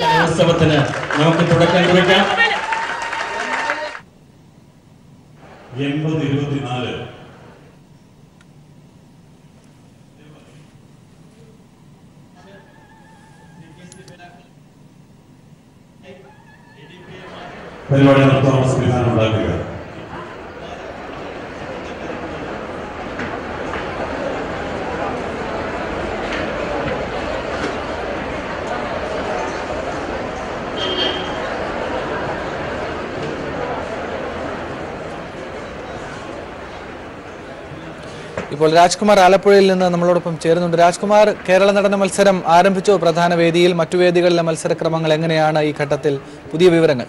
ഉത്സവത്തിന് നമുക്ക് തുടക്കം കുറിക്കാം എൺപത് ഇരുപത്തിനാല് പരിപാടി നടത്താനുള്ള സംവിധാനം ഉണ്ടാക്കുക ഇപ്പോൾ രാജ്കുമാർ ആലപ്പുഴയിൽ നിന്ന് നമ്മളോടൊപ്പം ചേരുന്നുണ്ട് രാജ്കുമാർ കേരള നടന മത്സരം ആരംഭിച്ചോ പ്രധാന വേദിയിൽ മറ്റു വേദികളിലെ മത്സരക്രമങ്ങൾ എങ്ങനെയാണ് ഈ ഘട്ടത്തിൽ പുതിയ വിവരങ്ങൾ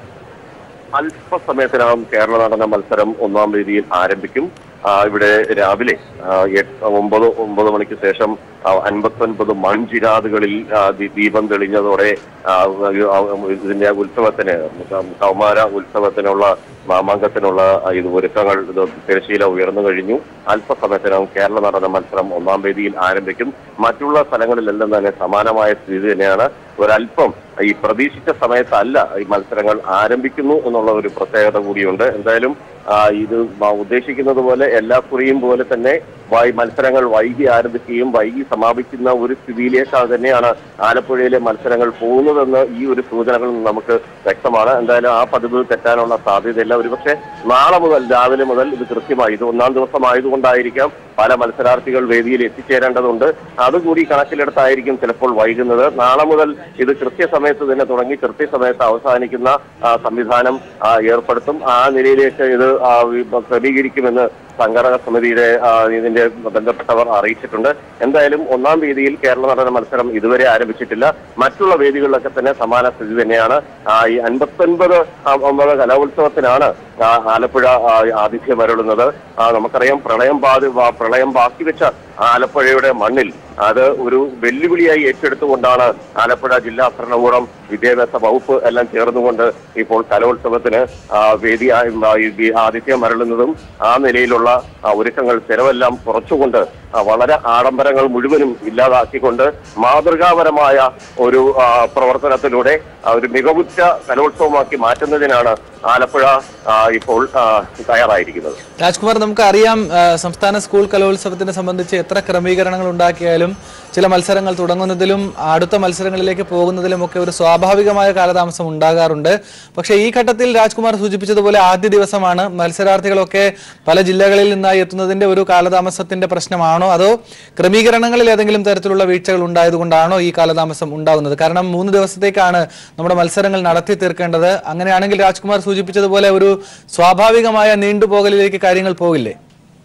അല്പസമയത്തിനകം കേരള നടന മത്സരം ഒന്നാം വേദിയിൽ ആരംഭിക്കും ആ, ഇവിടെ രാവിലെ ആ, എട്ട് ഒമ്പത് ഒമ്പത് മണിക്ക് ശേഷം അൻപത്തൊൻപത് മൺചിരാതുകളിൽ ആ, ദീ- ദീപം തെളിഞ്ഞതോടെ ആ, ആ, ഇതിന്റെ ഉത്സവത്തിന് കൗമാര ഉത്സവത്തിനുള്ള മാമാങ്കത്തിനുള്ള ആ, ഇത് ഒരുക്കങ്ങൾ ഇത് തിരശീല ഉയർന്നു കഴിഞ്ഞു അല്പസമയത്തിനകം കേരള നടന മത്സരം ഒന്നാം വേദിയിൽ ആരംഭിക്കും മറ്റുള്ള സ്ഥലങ്ങളിലെല്ലാം തന്നെ സമാനമായ സ്ഥിതി തന്നെയാണ് ഒരല്പം ഈ പ്രതീക്ഷിച്ച സമയത്തല്ല ഈ മത്സരങ്ങൾ ആരംഭിക്കുന്നു എന്നുള്ള ഒരു പ്രത്യേകത കൂടിയുണ്ട് എന്തായാലും ആ, ഇത് മ- ഉദ്ദേശിക്കുന്നത് പോലെ എല്ലാ കുറിയും പോലെ തന്നെ വൈ മത്സരങ്ങൾ വൈകി ആരംഭിക്കുകയും വൈകി സമാപിക്കുന്ന ഒരു സ്ഥിതിയിലേക്ക് തന്നെയാണ് ആലപ്പുഴയിലെ മത്സരങ്ങൾ പോകുന്നതെന്ന് ഈ ഒരു സൂചനകൾ നമുക്ക് വ്യക്തമാണ് എന്തായാലും ആ പതിവ് തെറ്റാനുള്ള സാധ്യതയില്ല ഒരുപക്ഷെ നാളെ മുതൽ രാവിലെ മുതൽ ഇത് കൃത്യമായി ഇത് ഒന്നാം ദിവസം ആയതുകൊണ്ടായിരിക്കാം പല മത്സരാർത്ഥികൾ വേദിയിൽ എത്തിച്ചേരേണ്ടതുണ്ട് അതുകൂടി കണക്കിലെടുത്തായിരിക്കും ചിലപ്പോൾ വൈകുന്നത് നാളെ മുതൽ ഇത് കൃത്യസമയത്ത് തന്നെ തുടങ്ങി കൃത്യസമയത്ത് അവസാനിക്കുന്ന ആ, സംവിധാനം ആ, ഏർപ്പെടുത്തും ആ നിലയിലേക്ക് ഇത് ആ, വി- ക്രമീകരിക്കുമെന്ന് സംഘടക സമിതിയുടെ ആ, ഇതിന്റെ ബന്ധപ്പെട്ടവർ അറിയിച്ചിട്ടുണ്ട് എന്തായാലും ഒന്നാം വേദിയിൽ കേരള നടന മത്സരം ഇതുവരെ ആരംഭിച്ചിട്ടില്ല മറ്റുള്ള വേദികളിലൊക്കെ തന്നെ സമാന സ്ഥിതി തന്നെയാണ് ആ, ഈ അൻപത്തൊൻപത് ആ, ഒമ്പത് കലോത്സവത്തിനാണ് ആ, ആലപ്പുഴ ആ, ആതിഥ്യം അരുളുന്നത് ആ, നമുക്കറിയാം പ്രളയം ബാധി ബാ- പ്രളയം ബാക്കി വെച്ച ആലപ്പുഴയുടെ മണ്ണിൽ അത് ഒരു വെല്ലുവിളിയായി ഏറ്റെടുത്തുകൊണ്ടാണ് ആലപ്പുഴ ജില്ലാ ഭരണകൂടം വിദ്യാഭ്യാസ വകുപ്പ് എല്ലാം ചേർന്നുകൊണ്ട് ഇപ്പോൾ കലോത്സവത്തിന് ആ, വേദി ആ, ഈ വി- ആതിഥ്യം അരുളുന്നതും ആ നിലയിലുള്ള ആ, ഒരുക്കങ്ങൾ ചെലവെല്ലാം കുറച്ചുകൊണ്ട് ആ, വളരെ ആഡംബരങ്ങൾ മുഴുവനും ഇല്ലാതാക്കിക്കൊണ്ട് മാതൃകാപരമായ ഒരു ആ, പ്രവർത്തനത്തിലൂടെ ആ, ഒരു മികവുറ്റ കലോത്സവമാക്കി മാറ്റുന്നതിനാണ് ആലപ്പുഴ ആ, ഇപ്പോൾ ആ, തയ്യാറായിരിക്കുന്നത് രാജ്കുമാർ നമുക്കറിയാം ആ, സംസ്ഥാന സ്കൂൾ കലോത്സവത്തിനെ സംബന്ധിച്ച് എത്ര ക്രമീകരണങ്ങൾ ഉണ്ടാക്കിയാലും ചില മത്സരങ്ങൾ തുടങ്ങുന്നതിലും അടുത്ത മത്സരങ്ങളിലേക്ക് പോകുന്നതിലും ഒക്കെ ഒരു സ്വാഭാവികമായ കാലതാമസം ഉണ്ടാകാറുണ്ട് പക്ഷേ ഈ ഘട്ടത്തിൽ രാജ്കുമാർ സൂചിപ്പിച്ചതുപോലെ ആദ്യ ദിവസമാണ് മത്സരാർത്ഥികളൊക്കെ പല ജില്ലകളിൽ നിന്നായി എത്തുന്നതിന്റെ ഒരു കാലതാമസത്തിന്റെ പ്രശ്നമാണോ അതോ ക്രമീകരണങ്ങളിൽ ഏതെങ്കിലും തരത്തിലുള്ള വീഴ്ചകൾ ഉണ്ടായതുകൊണ്ടാണോ ഈ കാലതാമസം ഉണ്ടാകുന്നത് കാരണം മൂന്ന് ദിവസത്തേക്കാണ് നമ്മുടെ മത്സരങ്ങൾ നടത്തി തീർക്കേണ്ടത് അങ്ങനെയാണെങ്കിൽ രാജ്കുമാർ സൂചിപ്പിച്ചതുപോലെ ഒരു സ്വാഭാവികമായ നീണ്ടുപോകലിലേക്ക് കാര്യങ്ങൾ പോകില്ലേ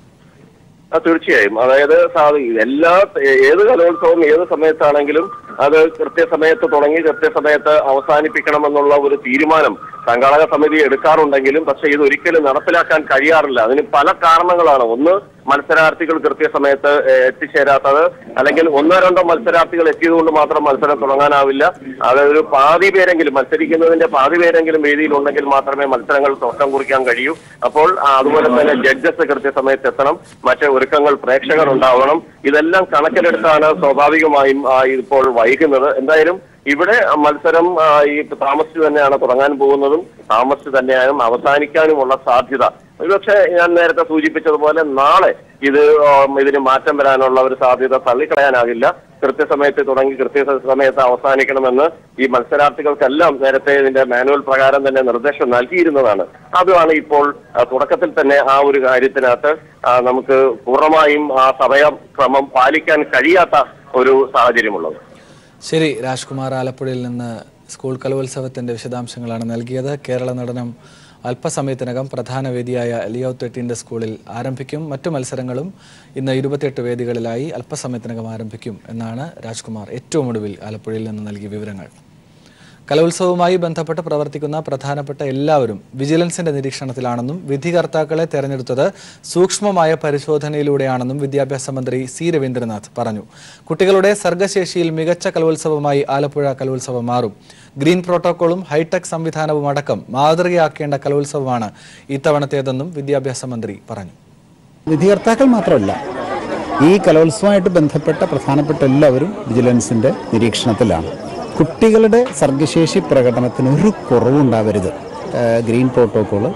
ആ, തീർച്ചയായും അതായത് സാ- എല്ലാ ഏത് കലോത്സവം ഏത് സമയത്താണെങ്കിലും അത് കൃത്യസമയത്ത് തുടങ്ങി കൃത്യസമയത്ത് അവസാനിപ്പിക്കണമെന്നുള്ള ഒരു തീരുമാനം സംഘാടക സമിതി എടുക്കാറുണ്ടെങ്കിലും പക്ഷെ ഇത് ഒരിക്കലും നടപ്പിലാക്കാൻ കഴിയാറില്ല അതിന് പല കാരണങ്ങളാണ് ഒന്ന് മത്സരാർത്ഥികൾ കൃത്യസമയത്ത് ഏഹ്, എത്തിച്ചേരാത്തത് അല്ലെങ്കിൽ ഒന്നോ രണ്ടോ മത്സരാർത്ഥികൾ എത്തിയതുകൊണ്ട് മാത്രം മത്സരം തുടങ്ങാനാവില്ല അത് ഒരു പാതി പേരെങ്കിലും മത്സരിക്കുന്നതിന്റെ പാതി പേരെങ്കിലും വേദിയിലുണ്ടെങ്കിൽ മാത്രമേ മത്സരങ്ങൾ തുടക്കം കുറിക്കാൻ കഴിയൂ അപ്പോൾ ആ, അതുപോലെ തന്നെ ജഡ്ജസ് കൃത്യസമയത്ത് എത്തണം മറ്റ് ഒരുക്കങ്ങൾ പ്രേക്ഷകർ ഉണ്ടാവണം ഇതെല്ലാം കണക്കിലെടുത്താണ് സ്വാഭാവികമായും ആ, ഇപ്പോൾ വൈകുന്നത് എന്തായാലും ഇവിടെ മത്സരം ആ, ഈ താമസിച്ച് തന്നെയാണ് തുടങ്ങാൻ പോകുന്നതും താമസിച്ച് തന്നെയാണ് അവസാനിക്കാനുമുള്ള സാധ്യത ഒരുപക്ഷെ ഞാൻ നേരത്തെ സൂചിപ്പിച്ചതുപോലെ നാളെ ഇത് ആ, ഇതിന് മാറ്റം വരാനുള്ള ഒരു സാധ്യത തള്ളിക്കളയാനാകില്ല കൃത്യസമയത്ത് തുടങ്ങി കൃത്യസമയത്ത് അവസാനിക്കണമെന്ന് ഈ മത്സരാർത്ഥികൾക്കെല്ലാം നേരത്തെ ഇതിന്റെ മാനുവൽ പ്രകാരം തന്നെ നിർദ്ദേശം നൽകിയിരുന്നതാണ് അതാണ് ഇപ്പോൾ ആ, തുടക്കത്തിൽ തന്നെ ആ ഒരു കാര്യത്തിനകത്ത് ആ, നമുക്ക് പൂർണ്ണമായും ആ സമയക്രമം പാലിക്കാൻ കഴിയാത്ത ഒരു സാഹചര്യമുള്ളത് ശരി രാജ്കുമാർ ആലപ്പുഴയിൽ നിന്ന് സ്കൂൾ കലോത്സവത്തിന്റെ വിശദാംശങ്ങളാണ് നൽകിയത് കേരള നടനം അല്പസമയത്തിനകം പ്രധാന വേദിയായ ലിയോ തെട്ടിൻ്റെ സ്കൂളിൽ ആരംഭിക്കും മറ്റു മത്സരങ്ങളും ഇന്ന് ഇരുപത്തിയെട്ട് വേദികളിലായി അല്പസമയത്തിനകം ആരംഭിക്കും എന്നാണ് രാജ്കുമാർ ഏറ്റവും ഒടുവിൽ ആലപ്പുഴയിൽ നിന്ന് നൽകിയ വിവരങ്ങൾ കലോത്സവവുമായി ബന്ധപ്പെട്ട് പ്രവർത്തിക്കുന്ന പ്രധാനപ്പെട്ട എല്ലാവരും വിജിലൻസിന്റെ നിരീക്ഷണത്തിലാണെന്നും വിധികർത്താക്കളെ തെരഞ്ഞെടുത്തത് സൂക്ഷ്മമായ പരിശോധനയിലൂടെയാണെന്നും വിദ്യാഭ്യാസ മന്ത്രി സി രവീന്ദ്രനാഥ് പറഞ്ഞു കുട്ടികളുടെ സർഗശേഷിയിൽ മികച്ച കലോത്സവമായി ആലപ്പുഴ കലോത്സവം മാറും ഗ്രീൻ പ്രോട്ടോക്കോളും ഹൈടെക് സംവിധാനവും അടക്കം മാതൃകയാക്കേണ്ട കലോത്സവമാണ് ഇത്തവണത്തേതെന്നും വിദ്യാഭ്യാസ മന്ത്രി പറഞ്ഞു വിധികർത്താക്കൾ മാത്രമല്ല ഈ കലോത്സവമായിട്ട് ബന്ധപ്പെട്ട പ്രധാനപ്പെട്ട എല്ലാവരും വിജിലൻസിൻ്റെ നിരീക്ഷണത്തിലാണ് കുട്ടികളുടെ സർഗശേഷി പ്രകടനത്തിന് ഒരു കുറവുണ്ടാവരുത് ഏഹ് ഗ്രീൻ പ്രോട്ടോക്കോള്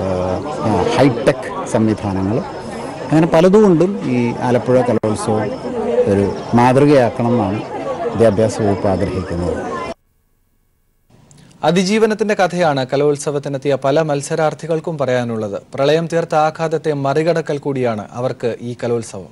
ഹൈടെക് സംവിധാനങ്ങൾ അങ്ങനെ പലതുകൊണ്ടും ഈ ആലപ്പുഴ കലോത്സവം ഒരു മാതൃകയാക്കണം എന്നാണ് വിദ്യാഭ്യാസ വകുപ്പ് ആഗ്രഹിക്കുന്നത് അതിജീവനത്തിന്റെ കഥയാണ് കലോത്സവത്തിനെത്തിയ പല മത്സരാർത്ഥികൾക്കും പറയാനുള്ളത് പ്രളയം തീർത്ത ആഘാതത്തെ മറികടക്കൽ കൂടിയാണ് അവർക്ക് ഈ കലോത്സവം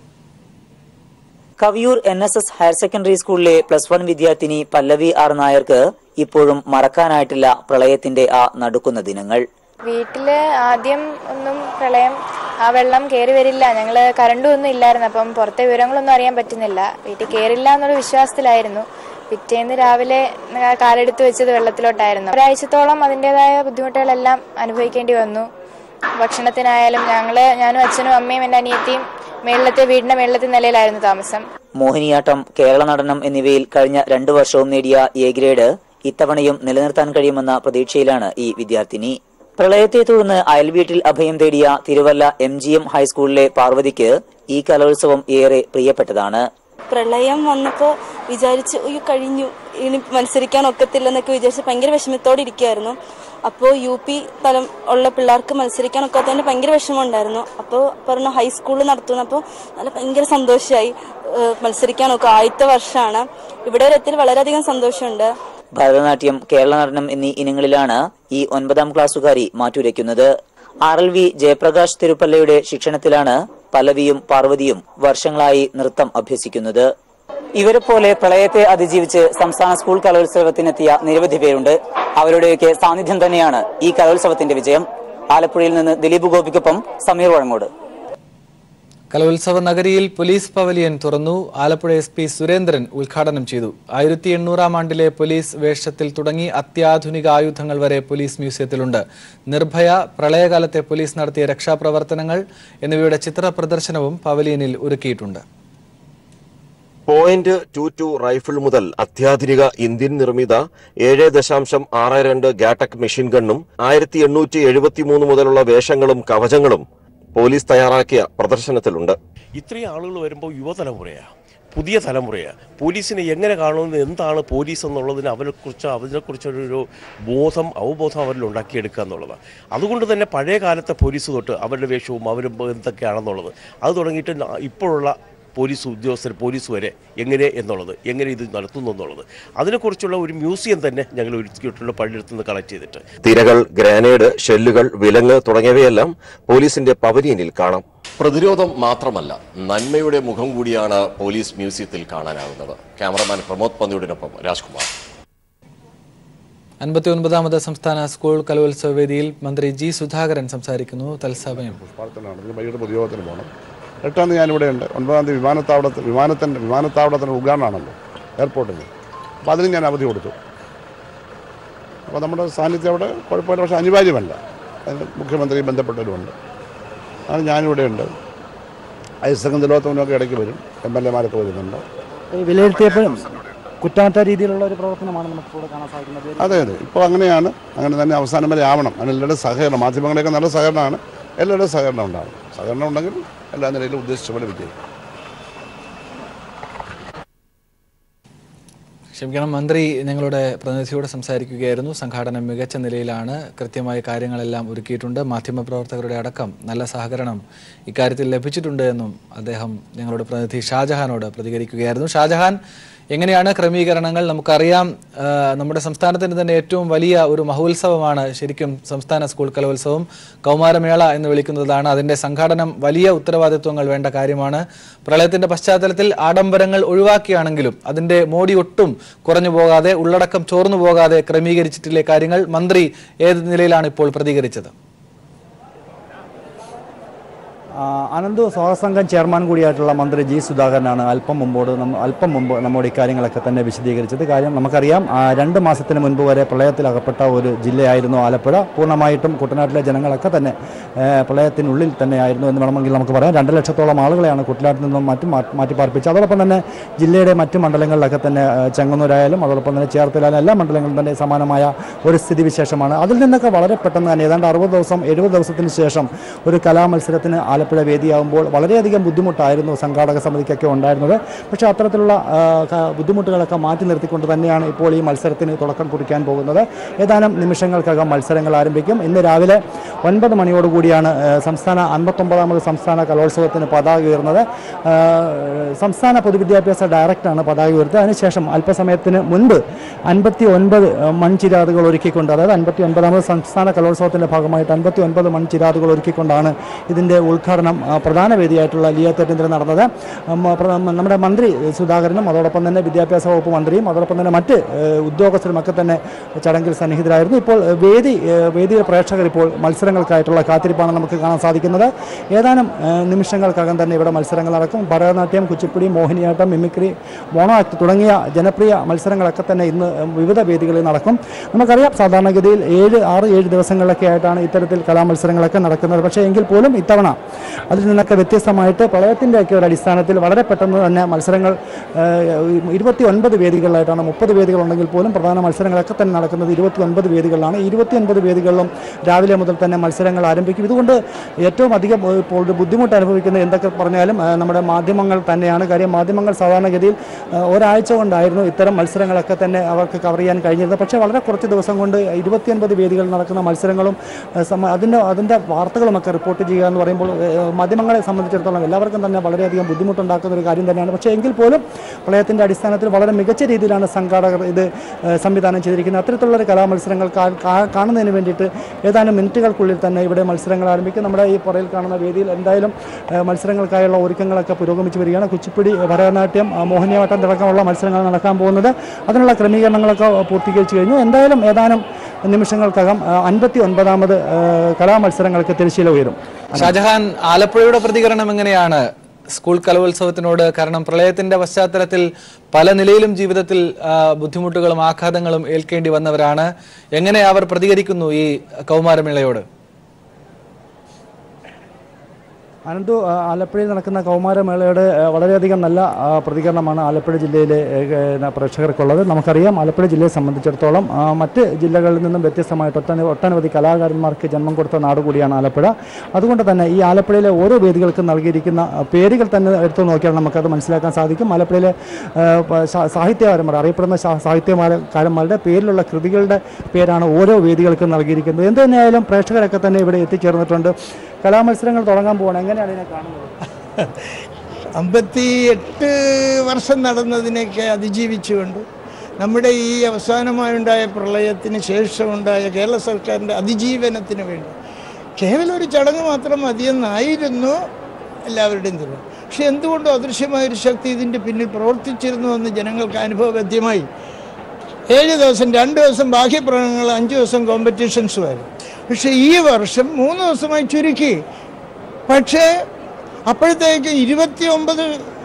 Kaviyoor N S S higher secondary സ്കൂളിലെ പ്ലസ് വൺ വിദ്യാർത്ഥിനി പല്ലവി ആർ നായർക്ക് ഇപ്പോഴും മറക്കാനായിട്ടില്ല പ്രളയത്തിന്റെ ആ നടുക്കുന്ന ദിനങ്ങൾ വീട്ടില് ആദ്യം ഒന്നും പ്രളയം ആ വെള്ളം കയറി വരില്ല ഞങ്ങള് കറണ്ടും ഒന്നും ഇല്ലായിരുന്നു അപ്പം പുറത്തെ വിവരങ്ങളൊന്നും അറിയാൻ പറ്റുന്നില്ല വീട്ടിൽ കയറില്ല എന്നുള്ള വിശ്വാസത്തിലായിരുന്നു പിറ്റേന്ന് രാവിലെ ആ കാലെടുത്ത് വെച്ചത് വെള്ളത്തിലോട്ടായിരുന്നു ഒരാഴ്ചത്തോളം അതിൻ്റെതായ ബുദ്ധിമുട്ടുകളെല്ലാം അനുഭവിക്കേണ്ടി വന്നു ഭക്ഷണത്തിനായാലും ഞങ്ങള് ഞാനും അച്ഛനും അമ്മയും എൻ്റെ അനിയത്തിയും മേളിലത്തെ വീടിന്റെ മേളിലത്തെ നിലയിലായിരുന്നു താമസം മോഹിനിയാട്ടം കേരള നടനം എന്നിവയിൽ കഴിഞ്ഞ രണ്ടു വർഷവും നേടിയ എ ഗ്രേഡ് ഇത്തവണയും നിലനിർത്താൻ കഴിയുമെന്ന പ്രതീക്ഷയിലാണ് ഈ വിദ്യാർത്ഥിനി പ്രളയത്തെ തുടർന്ന് അയൽവീട്ടിൽ അഭയം തേടിയ തിരുവല്ല എം ജി എം ഹൈസ്കൂളിലെ പാർവതിക്ക് ഈ കലോത്സവം ഏറെ പ്രിയപ്പെട്ടതാണ് പ്രളയം വന്നപ്പോൾ വിചാരിച്ചു അയ്യോ കഴിഞ്ഞു ഇനി മത്സരിക്കാൻ ഒക്കത്തില്ലെന്നൊക്കെ വിചാരിച്ച് ഭയങ്കര വിഷമത്തോടെ ഇരിക്കുകയായിരുന്നു അപ്പോൾ യു പി തലം ഉള്ള പിള്ളേർക്ക് മത്സരിക്കാൻ ഒക്കാത്തതിന് ഭയങ്കര വിഷമമുണ്ടായിരുന്നു അപ്പോൾ പറഞ്ഞു ഹൈസ്കൂളിൽ നടത്തുന്നു അപ്പോൾ നല്ല ഭയങ്കര സന്തോഷമായി മത്സരിക്കാൻ ഒക്കെ ആദ്യത്തെ വർഷമാണ് ഇവിടെ ഒരു എത്തിൽ വളരെയധികം സന്തോഷമുണ്ട് ഭരതനാട്യം കേരള നടനം എന്നീ ഇനങ്ങളിലാണ് ഈ ഒൻപതാം ക്ലാസ്സുകാരി മാറ്റുരയ്ക്കുന്നത് ആർ എൽ വി ജയപ്രകാശ് തിരുപ്പല്ലയുടെ ശിക്ഷണത്തിലാണ് പല്ലവിയും പാർവതിയും വർഷങ്ങളായി നൃത്തം അഭ്യസിക്കുന്നത് ഇവരെ പോലെ പ്രളയത്തെ അതിജീവിച്ച് സംസ്ഥാന സ്കൂൾ കലോത്സവത്തിനെത്തിയ നിരവധി പേരുണ്ട് അവരുടെയൊക്കെ സാന്നിധ്യം തന്നെയാണ് ഈ കലോത്സവത്തിന്റെ വിജയം ആലപ്പുഴയിൽ നിന്ന് ദിലീപ് ഗോപിക്കൊപ്പം സമീർ വഴങ്ങോട് കലോത്സവ നഗരിയിൽ പോലീസ് പവലിയൻ തുറന്നു ആലപ്പുഴ എസ് പി സുരേന്ദ്രൻ ഉദ്ഘാടനം ചെയ്തു ആയിരത്തി എണ്ണൂറാം ആണ്ടിലെ പോലീസ് വേഷത്തിൽ തുടങ്ങി അത്യാധുനിക ആയുധങ്ങൾ വരെ പോലീസ് മ്യൂസിയത്തിലുണ്ട് നിർഭയ പ്രളയകാലത്തെ പോലീസ് നടത്തിയ രക്ഷാപ്രവർത്തനങ്ങൾ എന്നിവയുടെ ചിത്ര പ്രദർശനവും പവലിയനിൽ ഒരുക്കിയിട്ടുണ്ട് പോയിന്റ് ടു ടു റൈഫിൾ മുതൽ അത്യാധുനിക ഇന്ത്യൻ നിർമ്മിത ഏഴ് ദശാംശം ആറ് രണ്ട് ഗാട്ടക് മെഷീൻ ഗണ്ണും ആയിരത്തി എണ്ണൂറ്റി എഴുപത്തിമൂന്ന് മുതലുള്ള വേഷങ്ങളും കവചങ്ങളും പോലീസ് തയ്യാറാക്കിയ പ്രദർശനത്തിലുണ്ട് ഇത്രയും ആളുകൾ വരുമ്പോൾ യുവതലമുറയാണ് പുതിയ തലമുറയാണ് പോലീസിനെ എങ്ങനെ കാണുന്നത് എന്താണ് പോലീസ് എന്നുള്ളതിന് അവരെക്കുറിച്ച് അതിനെക്കുറിച്ചൊരു ബോധം അവബോധം അവരിൽ ഉണ്ടാക്കിയെടുക്കുക എന്നുള്ളതാണ് അതുകൊണ്ട് തന്നെ പഴയ കാലത്തെ പോലീസ് തൊട്ട് അവരുടെ വേഷവും അവരും എന്തൊക്കെയാണെന്നുള്ളത് അത് തുടങ്ങിയിട്ട് ന- ഇപ്പോഴുള്ള പോലീസ് ഉദ്യോഗസ്ഥർ പോലീസ് വരെ എങ്ങനെ എന്നുള്ളത് എങ്ങനെ ഇത് നടത്തുന്നു എന്നുള്ളത് അതിനെക്കുറിച്ചുള്ള ഒരു മ്യൂസിയം തന്നെ ഞങ്ങൾ ഒരുക്കിയിട്ടുണ്ട് പള്ളിയിടത്തു നിന്ന് കളക്ട് ചെയ്തിട്ട് തിരകൾ ഗ്രനേഡ് ഷെല്ലുകൾ വിലങ്ങ് തുടങ്ങിയവയെല്ലാം പോലീസിന്റെ പവലിയനിൽ കാണാം പ്രതിരോധം മാത്രമല്ല നന്മയുടെ മുഖം കൂടിയാണ് പോലീസ് മ്യൂസിയത്തിൽ കാണാനാകുന്നത് ക്യാമറമാൻ പ്രമോദ് പന്തിയുടിനൊപ്പം രാജ്കുമാർ അൻപത്തി ഒൻപതാമത് സംസ്ഥാന സ്കൂൾ കലോത്സവ വേദിയിൽ മന്ത്രി ജി സുധാകരൻ സംസാരിക്കുന്നു തത്സമയം പാർത്തലാണ് ഇതിന് വൈകിട്ട് പൊതുയോഗത്തിന് പോകണം എട്ടാം തീയതി ഞാനിവിടെ ഉണ്ട് ഒൻപതാം തീയതി വിമാനത്താവളത്തിൽ വിമാനത്തിൻ്റെ വിമാനത്താവളത്തിൻ്റെ ഉദ്ഘാടനമാണല്ലോ എയർപോർട്ടിൽ അപ്പോൾ അതിന് ഞാൻ അവധി കൊടുത്തു അപ്പോൾ നമ്മുടെ സാന്നിധ്യം അവിടെ കുഴപ്പമില്ല പക്ഷേ അനിവാര്യമല്ല അതിന് മുഖ്യമന്ത്രി ബന്ധപ്പെട്ടവരുമുണ്ട് അത് ഞാനിവിടെ ഉണ്ട് ഐസകം തിലോത്തമനൊക്കെ ഇടയ്ക്ക് വരും എം എൽ എമാരൊക്കെ വരുന്നുണ്ട് ഈ വിലയിരുത്തിയപ്പോഴും കുറ്റാത്ത രീതിയിലുള്ള ഒരു പ്രവർത്തനമാണ് നമുക്ക് ഇവിടെ കാണാൻ സാധിക്കുന്നത് അതെ അതെ ഇപ്പോൾ അങ്ങനെയാണ് അങ്ങനെ തന്നെ അവസാനം വരെ ആവണം അതിന് എല്ലാവരുടെ സഹകരണം മാധ്യമങ്ങളുടെയൊക്കെ നല്ല സഹകരണമാണ് എല്ലാവരുടെയും സഹകരണം ഉണ്ടാകും സഹകരണം ഉണ്ടെങ്കിൽ എല്ലാ നിലയിലും ഉദ്ദേശിച്ച പോലെ വിജയിക്കും ക്ഷമിക്കണം മന്ത്രി ഞങ്ങളുടെ പ്രതിനിധിയോട് സംസാരിക്കുകയായിരുന്നു സംഘാടനം മികച്ച നിലയിലാണ് കൃത്യമായ കാര്യങ്ങളെല്ലാം ഒരുക്കിയിട്ടുണ്ട് മാധ്യമപ്രവർത്തകരുടെ അടക്കം നല്ല സഹകരണം ഇക്കാര്യത്തിൽ ലഭിച്ചിട്ടുണ്ട് എന്നും അദ്ദേഹം ഞങ്ങളുടെ പ്രതിനിധി ഷാജഹാനോട് പ്രതികരിക്കുകയായിരുന്നു ഷാജഹാൻ എങ്ങനെയാണ് ക്രമീകരണങ്ങൾ നമുക്കറിയാം ആ, നമ്മുടെ സംസ്ഥാനത്തിന് തന്നെ ഏറ്റവും വലിയ ഒരു മഹോത്സവമാണ് ശരിക്കും സംസ്ഥാന സ്കൂൾ കലോത്സവം കൗമാരമേള എന്ന് വിളിക്കുന്നതാണ് അതിന്റെ സംഘാടനം വലിയ ഉത്തരവാദിത്വങ്ങൾ വേണ്ട കാര്യമാണ് പ്രളയത്തിന്റെ പശ്ചാത്തലത്തിൽ ആഡംബരങ്ങൾ ഒഴിവാക്കിയാണെങ്കിലും അതിന്റെ മോടി ഒട്ടും കുറഞ്ഞു പോകാതെ ഉള്ളടക്കം ചോർന്നു പോകാതെ ക്രമീകരിച്ചിട്ടില്ലേ കാര്യങ്ങൾ മന്ത്രി ഏത് നിലയിലാണ് ഇപ്പോൾ പ്രതികരിച്ചത് ആ, അനന്തു സ്വാഗത സംഘം ചെയർമാൻ കൂടിയായിട്ടുള്ള മന്ത്രി ജി സുധാകരനാണ് അല്പം മുമ്പോട് നമ്മ- അല്പം മുമ്പ് നമ്മുടെ ഇക്കാര്യങ്ങളൊക്കെ തന്നെ വിശദീകരിച്ചത് കാര്യം നമുക്കറിയാം ആ, രണ്ട് മാസത്തിന് മുൻപ് വരെ പ്രളയത്തിൽ അകപ്പെട്ട ഒരു ജില്ലയായിരുന്നു ആലപ്പുഴ പൂർണ്ണമായിട്ടും കുട്ടനാട്ടിലെ ജനങ്ങളൊക്കെ തന്നെ ഏ, പ്രളയത്തിനുള്ളിൽ തന്നെയായിരുന്നു എന്ന് വേണമെങ്കിൽ നമുക്ക് പറയാം രണ്ട് ലക്ഷത്തോളം ആളുകളെയാണ് കുട്ടനാട്ടിൽ നിന്നും മറ്റും മാ- മാറ്റി പാർപ്പിച്ചത് അതോടൊപ്പം തന്നെ ജില്ലയുടെ മറ്റ് മണ്ഡലങ്ങളിലൊക്കെ തന്നെ ഏ, ചെങ്ങന്നൂരായാലും അതോടൊപ്പം തന്നെ ചേർത്തലായാലും എല്ലാ മണ്ഡലങ്ങളിലും തന്നെ സമാനമായ ഒരു സ്ഥിതിവിശേഷമാണ് അതിൽ നിന്നൊക്കെ വളരെ പെട്ടെന്ന് തന്നെ ഏതാണ്ട് അറുപത് ദിവസം എഴുപത് ദിവസത്തിന് ശേഷം ഒരു കലാമത്സരത്തിന് ആലപ്പുഴ ആലപ്പുഴ വേദിയാകുമ്പോൾ വളരെയധികം ബുദ്ധിമുട്ടായിരുന്നു സംഘാടക സമിതിക്കൊക്കെ ഉണ്ടായിരുന്നത് പക്ഷേ അത്തരത്തിലുള്ള ആ, ക- ബുദ്ധിമുട്ടുകളൊക്കെ മാറ്റി നിർത്തിക്കൊണ്ട് തന്നെയാണ് ഇപ്പോൾ ഈ മത്സരത്തിന് തുടക്കം കുറിക്കാൻ പോകുന്നത് ഏതാനും നിമിഷങ്ങൾക്കകം മത്സരങ്ങൾ ആരംഭിക്കും ഇന്ന് രാവിലെ ഒൻപത് മണിയോടുകൂടിയാണ് ആ, സംസ്ഥാന അൻപത്തൊമ്പതാമത് സംസ്ഥാന കലോത്സവത്തിന് പതാക ഉയർന്നത് ആ, സംസ്ഥാന പൊതുവിദ്യാഭ്യാസ ഡയറക്ടറാണ് പതാക ഉയർത്തിയത് അതിനുശേഷം അല്പസമയത്തിന് മുൻപ് അൻപത്തി ഒൻപത് മൺചിരാതുകൾ ഒരുക്കിക്കൊണ്ട് അതായത് അൻപത്തി ഒൻപതാമത് സംസ്ഥാന കലോത്സവത്തിൻ്റെ ഭാഗമായിട്ട് അൻപത്തി ഒൻപത് മൺചിരാതുകൾ ഒരുക്കിക്കൊണ്ടാണ് ഇതിൻ്റെ ഉദ്ഘാടനം ആ, പ്രധാന വേദിയായിട്ടുള്ള ലിയാത്തേറ്റേന്ദ്രൻ നടന്നത് ഉം, പ്ര- നമ്മുടെ മന്ത്രി സുധാകരനും അതോടൊപ്പം തന്നെ വിദ്യാഭ്യാസ വകുപ്പ് മന്ത്രിയും അതോടൊപ്പം തന്നെ മറ്റ് ഏഹ്, ഉദ്യോഗസ്ഥരും ഒക്കെ തന്നെ ചടങ്ങിൽ സന്നിഹിതരായിരുന്നു ഇപ്പോൾ ഏഹ്, വേദി ഏഹ്, വേദിയിലെ പ്രേക്ഷകർ ഇപ്പോൾ മത്സരങ്ങൾക്കായിട്ടുള്ള കാത്തിരിപ്പാണ് നമുക്ക് കാണാൻ സാധിക്കുന്നത് ഏതാനും ഏഹ്, നിമിഷങ്ങൾക്കകം തന്നെ ഇവിടെ മത്സരങ്ങൾ നടക്കും Bharatanatyam Kuchipudi Mohiniyattam mimicry mono act തുടങ്ങിയ ജനപ്രിയ മത്സരങ്ങളൊക്കെ തന്നെ ഇന്ന് ഏഹ്, വിവിധ വേദികളിൽ നടക്കും നമുക്കറിയാം സാധാരണഗതിയിൽ ഏഴ് ആറ് ഏഴ് ദിവസങ്ങളിലൊക്കെ ആയിട്ടാണ് ഇത്തരത്തിൽ കലാമത്സരങ്ങളൊക്കെ നടക്കുന്നത് പക്ഷേ എങ്കിൽ പോലും ഇത്തവണ അതിൽ നിന്നൊക്കെ വ്യത്യസ്തമായിട്ട് പ്രളയത്തിൻ്റെയൊക്കെ ഒരു അടിസ്ഥാനത്തിൽ വളരെ പെട്ടെന്ന് തന്നെ മത്സരങ്ങൾ ഇരുപത്തി ഒൻപത് വേദികളിലായിട്ടാണ് മുപ്പത് വേദികളുണ്ടെങ്കിൽ പോലും പ്രധാന മത്സരങ്ങളൊക്കെ തന്നെ നടക്കുന്നത് ഇരുപത്തി ഒൻപത് വേദികളിലാണ് ഇരുപത്തി ഒൻപത് വേദികളിലും രാവിലെ മുതൽ തന്നെ മത്സരങ്ങൾ ആരംഭിക്കും ഇതുകൊണ്ട് ഏറ്റവും അധികം ഏഹ്, ഇപ്പോൾ ഒരു ബുദ്ധിമുട്ട് അനുഭവിക്കുന്നത് എന്തൊക്കെ പറഞ്ഞാലും ഏഹ്, നമ്മുടെ മാധ്യമങ്ങൾ തന്നെയാണ് കാര്യം മാധ്യമങ്ങൾ സാധാരണഗതിയിൽ ഏഹ്, ഒരാഴ്ച കൊണ്ടായിരുന്നു ഇത്തരം മത്സരങ്ങളൊക്കെ തന്നെ അവർക്ക് കവർ ചെയ്യാൻ കഴിഞ്ഞിരുന്നത് പക്ഷേ വളരെ കുറച്ച് ദിവസം കൊണ്ട് ഇരുപത്തിയൊൻപത് വേദികളിൽ നടക്കുന്ന മത്സരങ്ങളും ഏഹ്, സമ- അതിൻ്റെ അതിൻ്റെ വാർത്തകളുമൊക്കെ റിപ്പോർട്ട് ചെയ്യുക എന്ന് പറയുമ്പോൾ ഏഹ്, മാധ്യമങ്ങളെ സംബന്ധിച്ചിടത്തോളം എല്ലാവർക്കും തന്നെ വളരെയധികം ബുദ്ധിമുട്ടുണ്ടാക്കുന്ന ഒരു കാര്യം തന്നെയാണ് പക്ഷേ എങ്കിൽ പോലും പ്രളയത്തിൻ്റെ അടിസ്ഥാനത്തിൽ വളരെ മികച്ച രീതിയിലാണ് സംഘാടകർ ഇത് ഏഹ്, സംവിധാനം ചെയ്തിരിക്കുന്നത് അത്തരത്തിലുള്ള ഒരു കലാമത്സരങ്ങൾ കാ- കാ- കാണുന്നതിന് വേണ്ടിയിട്ട് ഏതാനും മിനിറ്റുകൾക്കുള്ളിൽ തന്നെ ഇവിടെ മത്സരങ്ങൾ ആരംഭിക്കും നമ്മുടെ ഈ പുറയിൽ കാണുന്ന വേദിയിൽ എന്തായാലും ഏഹ്, മത്സരങ്ങൾക്കായുള്ള ഒരുക്കങ്ങളൊക്കെ പുരോഗമിച്ച് വരികയാണ് കുച്ചിപ്പുടി ഭരതനാട്യം ആ, മോഹിനിയാട്ടം അടക്കമുള്ള മത്സരങ്ങൾ നടക്കാൻ പോകുന്നത് അതിനുള്ള ക്രമീകരണങ്ങളൊക്കെ പൂർത്തീകരിച്ചു കഴിഞ്ഞു എന്തായാലും ഏതാനും നിമിഷങ്ങൾക്കകം അൻപത്തി ഒൻപതാമത് കലാമത്സരങ്ങൾക്ക് തിരശ്ശീല ഉയരും ഷാജഹാൻ ആലപ്പുഴയുടെ പ്രതികരണം എങ്ങനെയാണ് സ്കൂൾ കലോത്സവത്തിനോട് കാരണം പ്രളയത്തിന്റെ പശ്ചാത്തലത്തിൽ പല നിലയിലും ജീവിതത്തിൽ ആ, ബുദ്ധിമുട്ടുകളും ആഘാതങ്ങളും ഏൽക്കേണ്ടി വന്നവരാണ് എങ്ങനെ അവർ പ്രതികരിക്കുന്നു ഈ കൗമാരമേളയോട് അനന്തു ആ, ആലപ്പുഴയിൽ നടക്കുന്ന കൗമാരമേളയുടെ ആ, വളരെയധികം നല്ല ആ, പ്രതികരണമാണ് ആലപ്പുഴ ജില്ലയിലെ ഏ, ഏ, പ്രേക്ഷകർക്കുള്ളത് നമുക്കറിയാം ആലപ്പുഴ ജില്ലയെ സംബന്ധിച്ചിടത്തോളം ആ, മറ്റ് ജില്ലകളിൽ നിന്നും വ്യത്യസ്തമായിട്ട് ഒട്ടന ഒട്ടനവധി കലാകാരന്മാർക്ക് ജന്മം കൊടുത്ത നാട് കൂടിയാണ് ആലപ്പുഴ അതുകൊണ്ട് തന്നെ ഈ ആലപ്പുഴയിലെ ഓരോ വേദികൾക്കും നൽകിയിരിക്കുന്ന ആ, പേരുകൾ തന്നെ എടുത്തു നോക്കിയാൽ നമുക്കത് മനസ്സിലാക്കാൻ സാധിക്കും ആലപ്പുഴയിലെ ആ, പ- സാ- സാഹിത്യകാരന്മാർ അറിയപ്പെടുന്ന സാ- സാഹിത്യകാരന്മാരുടെ പേരിലുള്ള കൃതികളുടെ പേരാണ് ഓരോ വേദികൾക്കും നൽകിയിരിക്കുന്നത് എന്ത് തന്നെയായാലും പ്രേക്ഷകരൊക്കെ തന്നെ ഇവിടെ എത്തിച്ചേർന്നിട്ടുണ്ട് കലാമത്സരങ്ങൾ തുടങ്ങാൻ പോകണം എങ്ങനെയാണ് ഇതിനെ കാണുന്നത് അമ്പത്തി എട്ട് വർഷം നടന്നതിനൊക്കെ അതിജീവിച്ചുകൊണ്ട് നമ്മുടെ ഈ അവസാനമായുണ്ടായ പ്രളയത്തിന് ശേഷമുണ്ടായ കേരള സർക്കാരിൻ്റെ അതിജീവനത്തിന് വേണ്ടി കേവലം ഒരു ചടങ്ങ് മാത്രം മതിയെന്നായിരുന്നു എല്ലാവരുടെയും തീരുമാനം പക്ഷെ എന്തുകൊണ്ടും അദൃശ്യമായൊരു ശക്തി ഇതിൻ്റെ പിന്നിൽ പ്രവർത്തിച്ചിരുന്നു എന്ന് ജനങ്ങൾക്ക് അനുഭവവേദ്യമായി ഏഴ് ദിവസം രണ്ട് ദിവസം ബാഹ്യപ്രകടനങ്ങൾ അഞ്ച് ദിവസം കോമ്പറ്റീഷൻസുമായിരുന്നു പക്ഷേ ഈ വർഷം മൂന്ന് ദിവസമായി ചുരുക്കി പക്ഷേ അപ്പോഴത്തേക്ക് ഇരുപത്തി ഒമ്പത്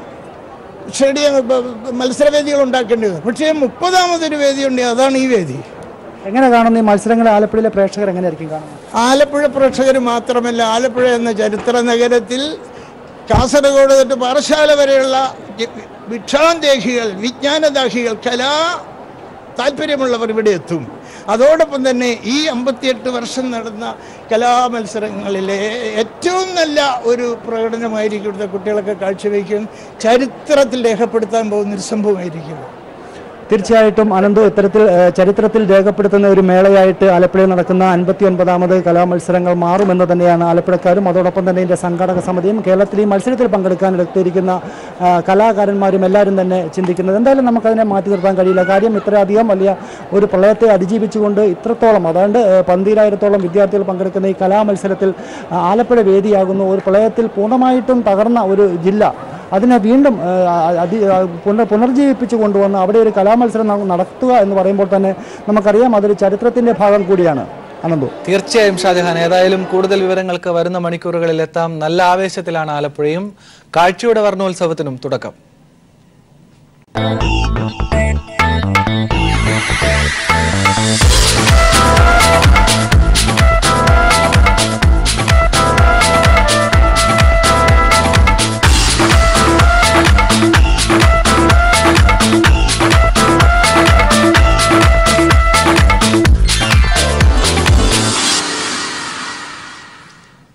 സ്റ്റേഡിയം മത്സരവേദികൾ ഉണ്ടാക്കേണ്ടി വന്നു പക്ഷേ മുപ്പതാമതൊരു വേദിയുണ്ട് അതാണ് ഈ വേദി എങ്ങനെ കാണുന്നു ഈ മത്സരങ്ങൾ ആലപ്പുഴയിലെ പ്രേക്ഷകർ എങ്ങനെയായിരിക്കും കാണുന്നത് ആലപ്പുഴ പ്രേക്ഷകർ മാത്രമല്ല ആലപ്പുഴ എന്ന ചരിത്ര നഗരത്തിൽ കാസർഗോഡ് തൊട്ട് പാറശാല വരെയുള്ള ജി- ഭിക്ഷാന്തേഹികൾ വിജ്ഞാനദാഹികൾ കലാ താല്പര്യമുള്ളവർ ഇവിടെ എത്തും അതോടൊപ്പം തന്നെ ഈ അമ്പത്തിയെട്ട് വർഷം നടന്ന കലാമത്സരങ്ങളിലെ ഏറ്റവും നല്ല ഒരു പ്രകടനമായിരിക്കും ഇവിടുത്തെ കുട്ടികളൊക്കെ കാഴ്ചവെക്കും ചരിത്രത്തിൽ രേഖപ്പെടുത്താൻ പോകുന്നൊരു സംഭവമായിരിക്കും തീർച്ചയായിട്ടും അനന്തു ഇത്തരത്തിൽ ഏഹ്, ചരിത്രത്തിൽ രേഖപ്പെടുത്തുന്ന ഒരു മേളയായിട്ട് ആലപ്പുഴയിൽ നടക്കുന്ന അൻപത്തി ഒൻപതാമത് കലാമത്സരങ്ങൾ മാറുമെന്ന് തന്നെയാണ് ആലപ്പുഴക്കാരും അതോടൊപ്പം തന്നെ ഇതിൻ്റെ സംഘാടക സമിതിയും കേരളത്തിൽ ഈ മത്സരത്തിൽ പങ്കെടുക്കാൻ എടുത്തിരിക്കുന്ന ആ, കലാകാരന്മാരും എല്ലാവരും തന്നെ ചിന്തിക്കുന്നത് എന്തായാലും നമുക്കതിനെ മാറ്റി നിർത്താൻ കഴിയില്ല കാര്യം ഇത്രയധികം വലിയ ഒരു പ്രളയത്തെ അതിജീവിച്ചുകൊണ്ട് ഇത്രത്തോളം അതാണ്ട് ഏഹ്, പന്തിരായിരത്തോളം വിദ്യാർത്ഥികൾ പങ്കെടുക്കുന്ന ഈ കലാമത്സരത്തിൽ ആ, ആലപ്പുഴ വേദിയാകുന്നു ഒരു പ്രളയത്തിൽ പൂർണ്ണമായിട്ടും തകർന്ന ഒരു ജില്ല അതിനെ വീണ്ടും ആ, അതി ആ, പുനർ പുനർജീവിപ്പിച്ചു കൊണ്ടുവന്ന് അവിടെ ഒരു കലാമത്സരം ന- നടത്തുക എന്ന് പറയുമ്പോൾ തന്നെ നമുക്കറിയാം അതൊരു ചരിത്രത്തിൻ്റെ ഭാഗം കൂടിയാണ് അനന്തു തീർച്ചയായും ഷാജഹാൻ ഏതായാലും കൂടുതൽ വിവരങ്ങൾക്ക് വരുന്ന മണിക്കൂറുകളിൽ എത്താം നല്ല ആവേശത്തിലാണ് ആലപ്പുഴയും കാഴ്ചയുടെ വർണ്ണോത്സവത്തിനും തുടക്കം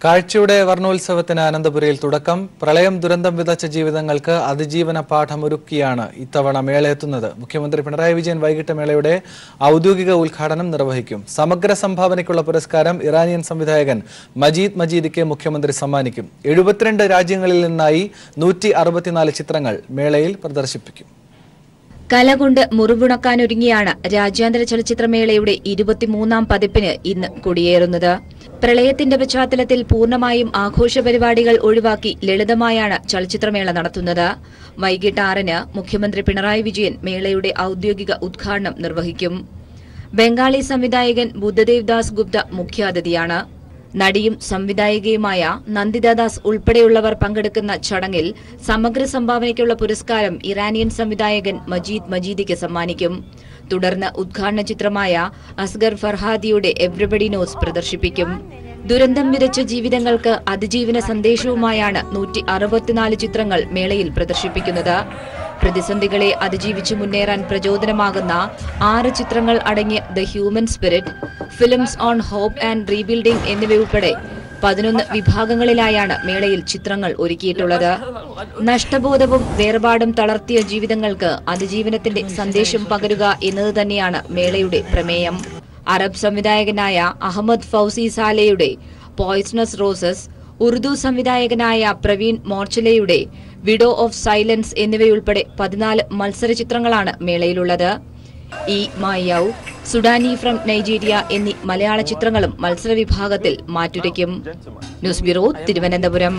കാഴ്ചയുടെ വർണ്ണോത്സവത്തിന് അനന്തപുരയിൽ തുടക്കം പ്രളയം ദുരന്തം വിതച്ച ജീവിതങ്ങൾക്ക് അതിജീവന പാഠമൊരുക്കിയാണ് ഇത്തവണ മേളയെത്തുന്നത് മുഖ്യമന്ത്രി പിണറായി വിജയൻ വൈകിട്ട് മേളയുടെ ഔദ്യോഗിക ഉദ്ഘാടനം നിർവഹിക്കും സമഗ്ര സംഭാവനയ്ക്കുള്ള പുരസ്കാരം ഇറാനിയൻ സംവിധായകൻ മജീദ് മജീദിക്ക് മുഖ്യമന്ത്രി സമ്മാനിക്കും എഴുപത്തിരണ്ട് രാജ്യങ്ങളിൽ നിന്നായി നൂറ്റി അറുപത്തിനാല് ചിത്രങ്ങൾ മേളയിൽ പ്രദർശിപ്പിക്കും കല കൊണ്ട് മുറിവുണക്കാനൊരുങ്ങിയാണ് രാജ്യാന്തര ചലച്ചിത്രമേളയുടെ ഇരുപത്തിമൂന്നാം പതിപ്പിന് ഇന്ന് കൊടിയേറുന്നത് പ്രളയത്തിന്റെ പശ്ചാത്തലത്തിൽ പൂർണ്ണമായും ആഘോഷ പരിപാടികൾ ഒഴിവാക്കി ലളിതമായാണ് ചലച്ചിത്രമേള നടത്തുന്നത് വൈകിട്ട് ആറിന് മുഖ്യമന്ത്രി പിണറായി വിജയൻ മേളയുടെ ഔദ്യോഗിക ഉദ്ഘാടനം നിർവഹിക്കും ബംഗാളി സംവിധായകൻ ബുദ്ധദേവ് ദാസ് ഗുപ്ത മുഖ്യാതിഥിയാണ് നടിയും സംവിധായികയുമായ നന്ദിത ദാസ് ഉൾപ്പെടെയുള്ളവർ പങ്കെടുക്കുന്ന ചടങ്ങിൽ സമഗ്ര സംഭാവനയ്ക്കുള്ള പുരസ്കാരം ഇറാനിയൻ സംവിധായകൻ മജീദ് മജീദിക്ക് സമ്മാനിക്കും തുടർന്ന് ഉദ്ഘാടന ചിത്രമായ അസ്ഗർ ഫർഹാദിയുടെ എവ്രിബഡി നോസ് പ്രദർശിപ്പിക്കും ദുരന്തം വിതച്ച ജീവിതങ്ങൾക്ക് അതിജീവന സന്ദേശവുമായാണ് നൂറ്റി അറുപത്തിനാല് ചിത്രങ്ങൾ മേളയിൽ പ്രദർശിപ്പിക്കുന്നത് പ്രതിസന്ധികളെ അതിജീവിച്ച് മുന്നേറാൻ പ്രചോദനമാകുന്ന ആറ് ചിത്രങ്ങൾ അടങ്ങിയ the human spirit films on hope and rebuilding എന്നിവയുൾപ്പെടെ പതിനൊന്ന് വിഭാഗങ്ങളിലായാണ് മേളയിൽ ചിത്രങ്ങൾ ഒരുക്കിയിട്ടുള്ളത് നഷ്ടബോധവും വേർപാടും തളർത്തിയ ജീവിതങ്ങൾക്ക് അതിജീവനത്തിന്റെ സന്ദേശം പകരുക എന്നത് തന്നെയാണ് മേളയുടെ പ്രമേയം അറബ് സംവിധായകനായ അഹമ്മദ് ഫൗസി സാലെയുടെ പോയ്സണസ് റോസസ് ഉറുദു സംവിധായകനായ പ്രവീൺ മോർച്ചലയുടെ വിഡോ ഓഫ് സൈലൻസ് എന്നിവയുൾപ്പെടെ പതിനാല് മത്സര ചിത്രങ്ങളാണ് മേളയിലുള്ളത് ഇ മായൌ സുഡാനി ഫ്രം നൈജീരിയ എന്നീ മലയാള ചിത്രങ്ങളും മത്സര വിഭാഗത്തിൽ മാറ്റുരയ്ക്കും ന്യൂസ് ബ്യൂറോ തിരുവനന്തപുരം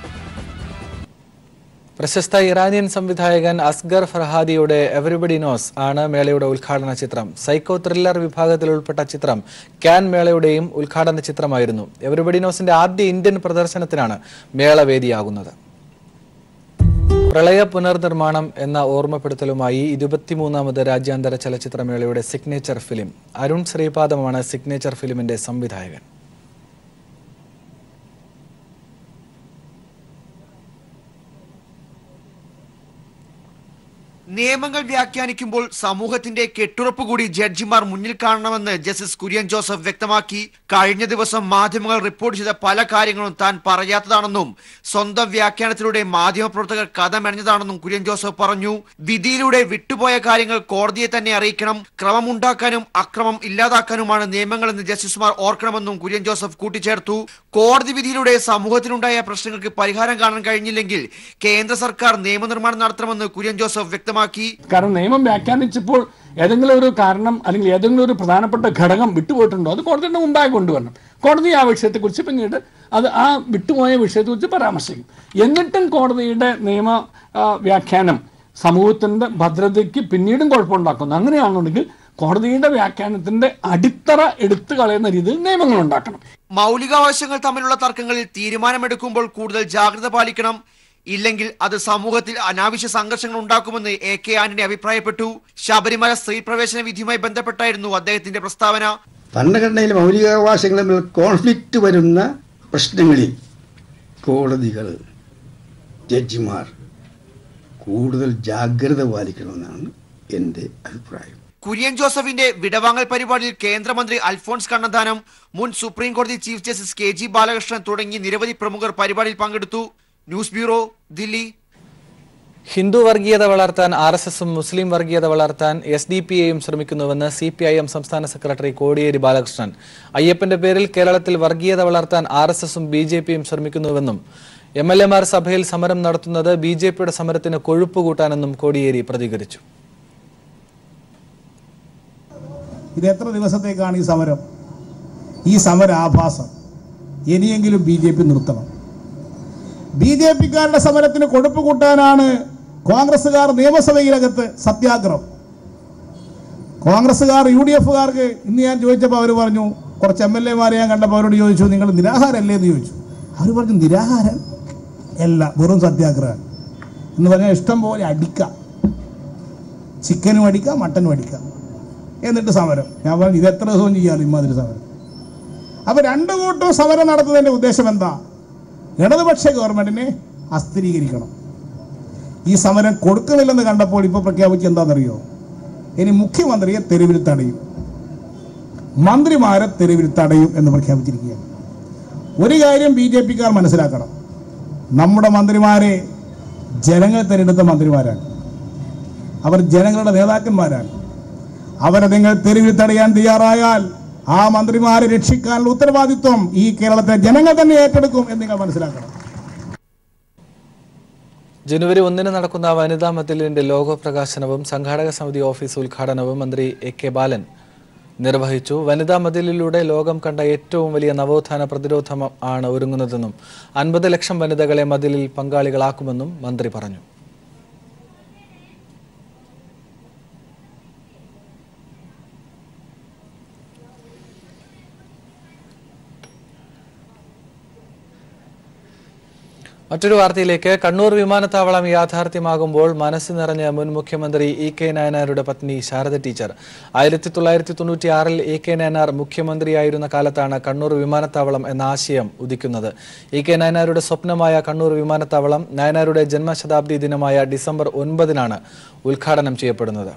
പ്രശസ്ത ഇറാനിയൻ സംവിധായകൻ അസ്ഗർ ഫർഹാദിയുടെ എവരിബഡി നോസ് ആണ് മേളയുടെ ഉദ്ഘാടന ചിത്രം സൈക്കോ ത്രില്ലർ വിഭാഗത്തിൽ ഉൾപ്പെട്ട ചിത്രം ക്യാൻ മേളയുടെയും ഉദ്ഘാടന ചിത്രമായിരുന്നു എവരിബഡി നോസിന്റെ ആദ്യ ഇന്ത്യൻ പ്രദർശനത്തിനാണ് മേള വേദിയാകുന്നത് പ്രളയ പുനർനിർമ്മാണം എന്ന ഓർമ്മപ്പെടുത്തലുമായി ഇരുപത്തിമൂന്നാമത് രാജ്യാന്തര ചലച്ചിത്രമേളയുടെ സിഗ്നേച്ചർ ഫിലിം അരുൺ ശ്രീപാദമാണ് സിഗ്നേച്ചർ ഫിലിമിന്റെ സംവിധായകൻ നിയമങ്ങൾ വ്യാഖ്യാനിക്കുമ്പോൾ സമൂഹത്തിന്റെ കെട്ടുറപ്പ് കൂടി ജഡ്ജിമാർ മുന്നിൽ കാണണമെന്ന് ജസ്റ്റിസ് കുര്യൻ ജോസഫ് വ്യക്തമാക്കി കഴിഞ്ഞ ദിവസം മാധ്യമങ്ങൾ റിപ്പോർട്ട് ചെയ്ത പല കാര്യങ്ങളും താൻ പറയാത്തതാണെന്നും സ്വന്തം വ്യാഖ്യാനത്തിലൂടെ മാധ്യമപ്രവർത്തകർ കഥ മെനഞ്ഞതാണെന്നും കുര്യൻ ജോസഫ് പറഞ്ഞു വിധിയിലൂടെ വിട്ടുപോയ കാര്യങ്ങൾ കോടതിയെ തന്നെ അറിയിക്കണം ക്രമമുണ്ടാക്കാനും അക്രമം ഇല്ലാതാക്കാനുമാണ് നിയമങ്ങളെന്ന് ജസ്റ്റിസുമാർ ഓർക്കണമെന്നും കുര്യൻ ജോസഫ് കൂട്ടിച്ചേർത്തു കോടതി വിധിയിലൂടെ സമൂഹത്തിലുണ്ടായ പ്രശ്നങ്ങൾക്ക് പരിഹാരം കാണാൻ കഴിഞ്ഞില്ലെങ്കിൽ കേന്ദ്ര സർക്കാർ നിയമനിർമ്മാണം നടത്തണമെന്ന് കുര്യൻ ജോസഫ് വ്യക്തമാക്കി കാരണം നിയമം വ്യാഖ്യാനിച്ചപ്പോൾ ഏതെങ്കിലും ഒരു കാരണം അല്ലെങ്കിൽ ഏതെങ്കിലും ഒരു പ്രധാനപ്പെട്ട ഘടകം വിട്ടുപോയിട്ടുണ്ടോ അത് കോടതിയുടെ മുമ്പായി കൊണ്ടുവരണം കോടതി ആ വിഷയത്തെക്കുറിച്ച് പിന്നീട് അത് ആ വിട്ടുപോയ വിഷയത്തെക്കുറിച്ച് പരാമർശിക്കും എന്നിട്ടും കോടതിയുടെ നിയമ ആ, വ്യാഖ്യാനം സമൂഹത്തിന്റെ ഭദ്രതയ്ക്ക് പിന്നീടും കുഴപ്പമുണ്ടാക്കുന്നു അങ്ങനെയാണെന്നുണ്ടെങ്കിൽ കോടതിയുടെ വ്യാഖ്യാനത്തിന്റെ അടിത്തറ എടുത്തു കളയുന്ന രീതിയിൽ നിയമങ്ങൾ ഉണ്ടാക്കണം മൗലികാവകാശങ്ങൾ തമ്മിലുള്ള തർക്കങ്ങളിൽ തീരുമാനമെടുക്കുമ്പോൾ കൂടുതൽ ജാഗ്രത പാലിക്കണം ഇല്ലെങ്കിൽ അത് സമൂഹത്തിൽ അനാവശ്യ സംഘർഷങ്ങൾ ഉണ്ടാക്കുമെന്ന് എ കെ ആന്റണി അഭിപ്രായപ്പെട്ടു ശബരിമല സ്ത്രീ പ്രവേശന വിധിയുമായി ബന്ധപ്പെട്ടായിരുന്നു അദ്ദേഹത്തിന്റെ പ്രസ്താവന ഭരണഘടനയിൽ മൗലികാവകാശങ്ങൾ തമ്മിൽ കോൺഫ്ലിക്റ്റ് വരുന്ന പ്രശ്നങ്ങളിൽ കോടതികൾ ജഡ്ജിമാർ കൂടുതൽ ജാഗ്രത പാലിക്കണമെന്നാണ് എൻ്റെ അഭിപ്രായം കുര്യൻ ജോസഫിന്റെ വിടവാങ്ങൽ പരിപാടിയിൽ കേന്ദ്രമന്ത്രി അൽഫോൺസ് കണ്ണന്താനം മുൻ സുപ്രീം കോടതി chief justice K G Balakrishnan തുടങ്ങി നിരവധി പ്രമുഖർ പരിപാടിയിൽ പങ്കെടുത്തു ന്യൂസ് ബ്യൂറോ ദില്ലി ഹിന്ദു വർഗീയത വളർത്താൻ ആർ എസ് എസും മുസ്ലിം വർഗീയത വളർത്താൻ എസ് ഡി പി എയും ശ്രമിക്കുന്നുവെന്ന് സി പി ഐ എം സംസ്ഥാന സെക്രട്ടറി കോടിയേരി ബാലകൃഷ്ണൻ അയ്യപ്പന്റെ പേരിൽ കേരളത്തിൽ വർഗീയത വളർത്താൻ ആർ എസ് എസും ബി ജെ പിയും ശ്രമിക്കുന്നുവെന്നും എം എൽ എമാർ സഭയിൽ സമരം നടത്തുന്നത് ബി ജെ പിയുടെ സമരത്തിന് കൊഴുപ്പ് കൂട്ടാനെന്നും കോടിയേരി പ്രതികരിച്ചു ഇത് എത്ര ദിവസത്തേക്കാണ് ഈ സമരം ഈ സമരാഭാസം ഇനിയെങ്കിലും ബി ജെ പി നിർത്തണം ബി ജെ പിക്കാരുടെ സമരത്തിന് കൊടുപ്പ് കൂട്ടാനാണ് കോൺഗ്രസ്സുകാർ നിയമസഭയിലകത്ത് സത്യാഗ്രഹം കോൺഗ്രസ്സുകാർ യു ഡി എഫുകാർക്ക് ഇന്ന് ഞാൻ ചോദിച്ചപ്പോൾ അവർ പറഞ്ഞു കുറച്ച് എം എൽ എമാരെ ഞാൻ കണ്ടപ്പോൾ അവരോട് ചോദിച്ചു നിങ്ങൾ നിരാഹാരമല്ലേ എന്ന് ചോദിച്ചു അവർ പറഞ്ഞു നിരാഹാരം അല്ല വെറും സത്യാഗ്രഹം എന്ന് പറഞ്ഞാൽ ഇഷ്ടം പോലെ അടിക്കാം ചിക്കനും അടിക്കാം മട്ടനും അടിക്കാം എന്നിട്ട് സമരം ഞാൻ പറഞ്ഞു ഇത് എത്ര ദിവസവും ചെയ്യാറ് ഇമാതിരി സമരം അപ്പൊ രണ്ടു കൂട്ടവും സമരം നടത്തുന്നതിന്റെ ഉദ്ദേശം എന്താ ഇടതുപക്ഷ ഗവൺമെന്റിനെ അസ്ഥിരീകരിക്കണം ഈ സമരം കൊടുക്കുന്നില്ലെന്ന് കണ്ടപ്പോൾ ഇപ്പൊ പ്രഖ്യാപിച്ച് എന്താണെന്നറിയോ ഇനി മുഖ്യമന്ത്രിയെ തെരുവിൽ തടയും മന്ത്രിമാരെ തെരുവിൽ തടയും എന്ന് പ്രഖ്യാപിച്ചിരിക്കുകയാണ് ഒരു കാര്യം ബി ജെ പിക്കാർ മനസ്സിലാക്കണം നമ്മുടെ മന്ത്രിമാരെ ജനങ്ങൾ തിരഞ്ഞെടുത്ത മന്ത്രിമാരാണ് അവർ ജനങ്ങളുടെ നേതാക്കന്മാരാണ് അവരെ നിങ്ങൾ തെരുവിൽ തടയാൻ തയ്യാറായാൽ ആ മന്ത്രിമാരെ രക്ഷിക്കാനുള്ള ഉത്തരവാദിത്വം ഈ കേരളത്തെ ജനങ്ങൾ തന്നെ ഏറ്റെടുക്കും എന്ന് നിങ്ങൾ മനസ്സിലാക്കണം ജനുവരി ഒന്നിന് നടക്കുന്ന വനിതാ മതിലിന്റെ ലോഗോ പ്രകാശനവും സംഘാടക സമിതി ഓഫീസ് ഉദ്ഘാടനവും മന്ത്രി എ കെ ബാലൻ നിർവഹിച്ചു വനിതാ മതിലിലൂടെ ലോകം കണ്ട ഏറ്റവും വലിയ നവോത്ഥാന പ്രതിരോധം ആണ് ഒരുങ്ങുന്നതെന്നും അൻപത് ലക്ഷം വനിതകളെ മതിലിൽ പങ്കാളികളാക്കുമെന്നും മന്ത്രി പറഞ്ഞു മറ്റൊരു വാർത്തയിലേക്ക് കണ്ണൂർ വിമാനത്താവളം യാഥാർത്ഥ്യമാകുമ്പോൾ മനസ്സ് നിറഞ്ഞ മുൻ മുഖ്യമന്ത്രി ഇ കെ നായനാരുടെ പത്നി ശാരദ ടീച്ചർ ആയിരത്തി തൊള്ളായിരത്തി തൊണ്ണൂറ്റി ആറിൽ ഇ കെ നായനാർ മുഖ്യമന്ത്രിയായിരുന്ന കാലത്താണ് കണ്ണൂർ വിമാനത്താവളം എന്ന ആശയം ഉദിക്കുന്നത് ഇ കെ നായനാരുടെ സ്വപ്നമായ കണ്ണൂർ വിമാനത്താവളം നായനാരുടെ ജന്മശതാബ്ദി ദിനമായ ഡിസംബർ ഒൻപതിനാണ് ഉദ്ഘാടനം ചെയ്യപ്പെടുന്നത്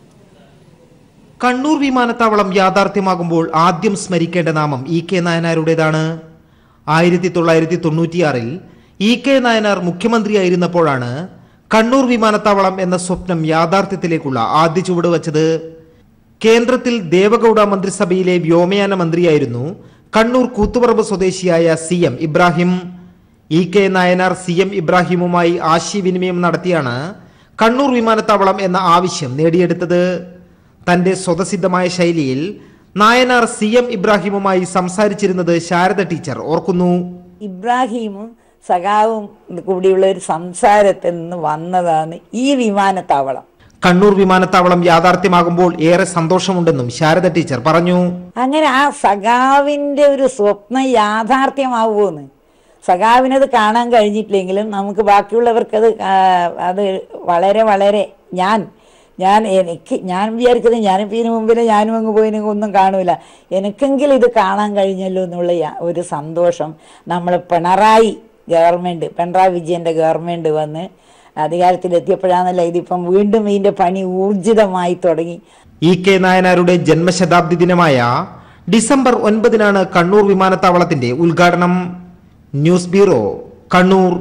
കണ്ണൂർ വിമാനത്താവളം യാഥാർത്ഥ്യമാകുമ്പോൾ ആദ്യം സ്മരിക്കേണ്ട നാമം ഇ കെ നായനാരുടേതാണ് ആയിരത്തി തൊള്ളായിരത്തി തൊണ്ണൂറ്റിയാറിൽ ഇ കെ നായനാർ മുഖ്യമന്ത്രിയായിരുന്നപ്പോഴാണ് കണ്ണൂർ വിമാനത്താവളം എന്ന സ്വപ്നം യാഥാർത്ഥ്യത്തിലേക്കുള്ള ആദ്യ ചുവട് വച്ചത് കേന്ദ്രത്തിൽ ദേവഗൌഡ മന്ത്രിസഭയിലെ വ്യോമയാന മന്ത്രിയായിരുന്നു കണ്ണൂർ കൂത്തുപറമ്പ് സ്വദേശിയായ C M Ibrahim E K Nayanar C M ഇബ്രാഹിമുമായി ആശയവിനിമയം നടത്തിയാണ് കണ്ണൂർ വിമാനത്താവളം എന്ന ആവശ്യം നേടിയെടുത്തത് തന്റെ സ്വതസിദ്ധമായ ശൈലിയിൽ നായനാർ സി എം ഇബ്രാഹിമുമായി സംസാരിച്ചിരുന്നത് ശാരദ ടീച്ചർ ഓർക്കുന്നു ഇബ്രാഹിമും സഖാവും കൂടിയുള്ള ഒരു സംസാരത്തിൽ നിന്ന് വന്നതാണ് ഈ വിമാനത്താവളം കണ്ണൂർ വിമാനത്താവളം യാഥാർത്ഥ്യമാകുമ്പോൾ ഏറെ സന്തോഷമുണ്ടെന്നും ശാരദ ടീച്ചർ പറഞ്ഞു അങ്ങനെ ആ സഖാവിന്റെ ഒരു സ്വപ്നം യാഥാർത്ഥ്യമാവുമെന്ന് സഖാവിനത് കാണാൻ കഴിഞ്ഞിട്ടില്ലെങ്കിലും നമുക്ക് ബാക്കിയുള്ളവർക്കത് കാ- അത് വളരെ വളരെ ഞാൻ ഞാൻ എനിക്ക് ഞാൻ വിചാരിച്ചത് ഞാനിപ്പോൾ ഇതിനു മുമ്പിൽ ഞാനും അങ്ങ് പോയിനെങ്കിൽ ഒന്നും കാണൂല എനിക്കെങ്കിലും ഇത് കാണാൻ കഴിഞ്ഞല്ലോ എന്നുള്ള യാ- ഒരു സന്തോഷം നമ്മൾ പിണറായി ഗവൺമെൻറ് പിണറായി വിജയൻ്റെ ഗവൺമെൻറ് വന്ന് അധികാരത്തിലെത്തിയപ്പോഴാണല്ലോ ഇതിപ്പം വീണ്ടും ഇതിൻ്റെ പണി ഊർജിതമായി തുടങ്ങി ഇ കെ നായനാരുടെ ജന്മശതാബ്ദി ദിനമായ ഡിസംബർ ഒൻപതിനാണ് കണ്ണൂർ വിമാനത്താവളത്തിന്റെ ഉദ്ഘാടനം ന്യൂസ് ബ്യൂറോ കണ്ണൂർ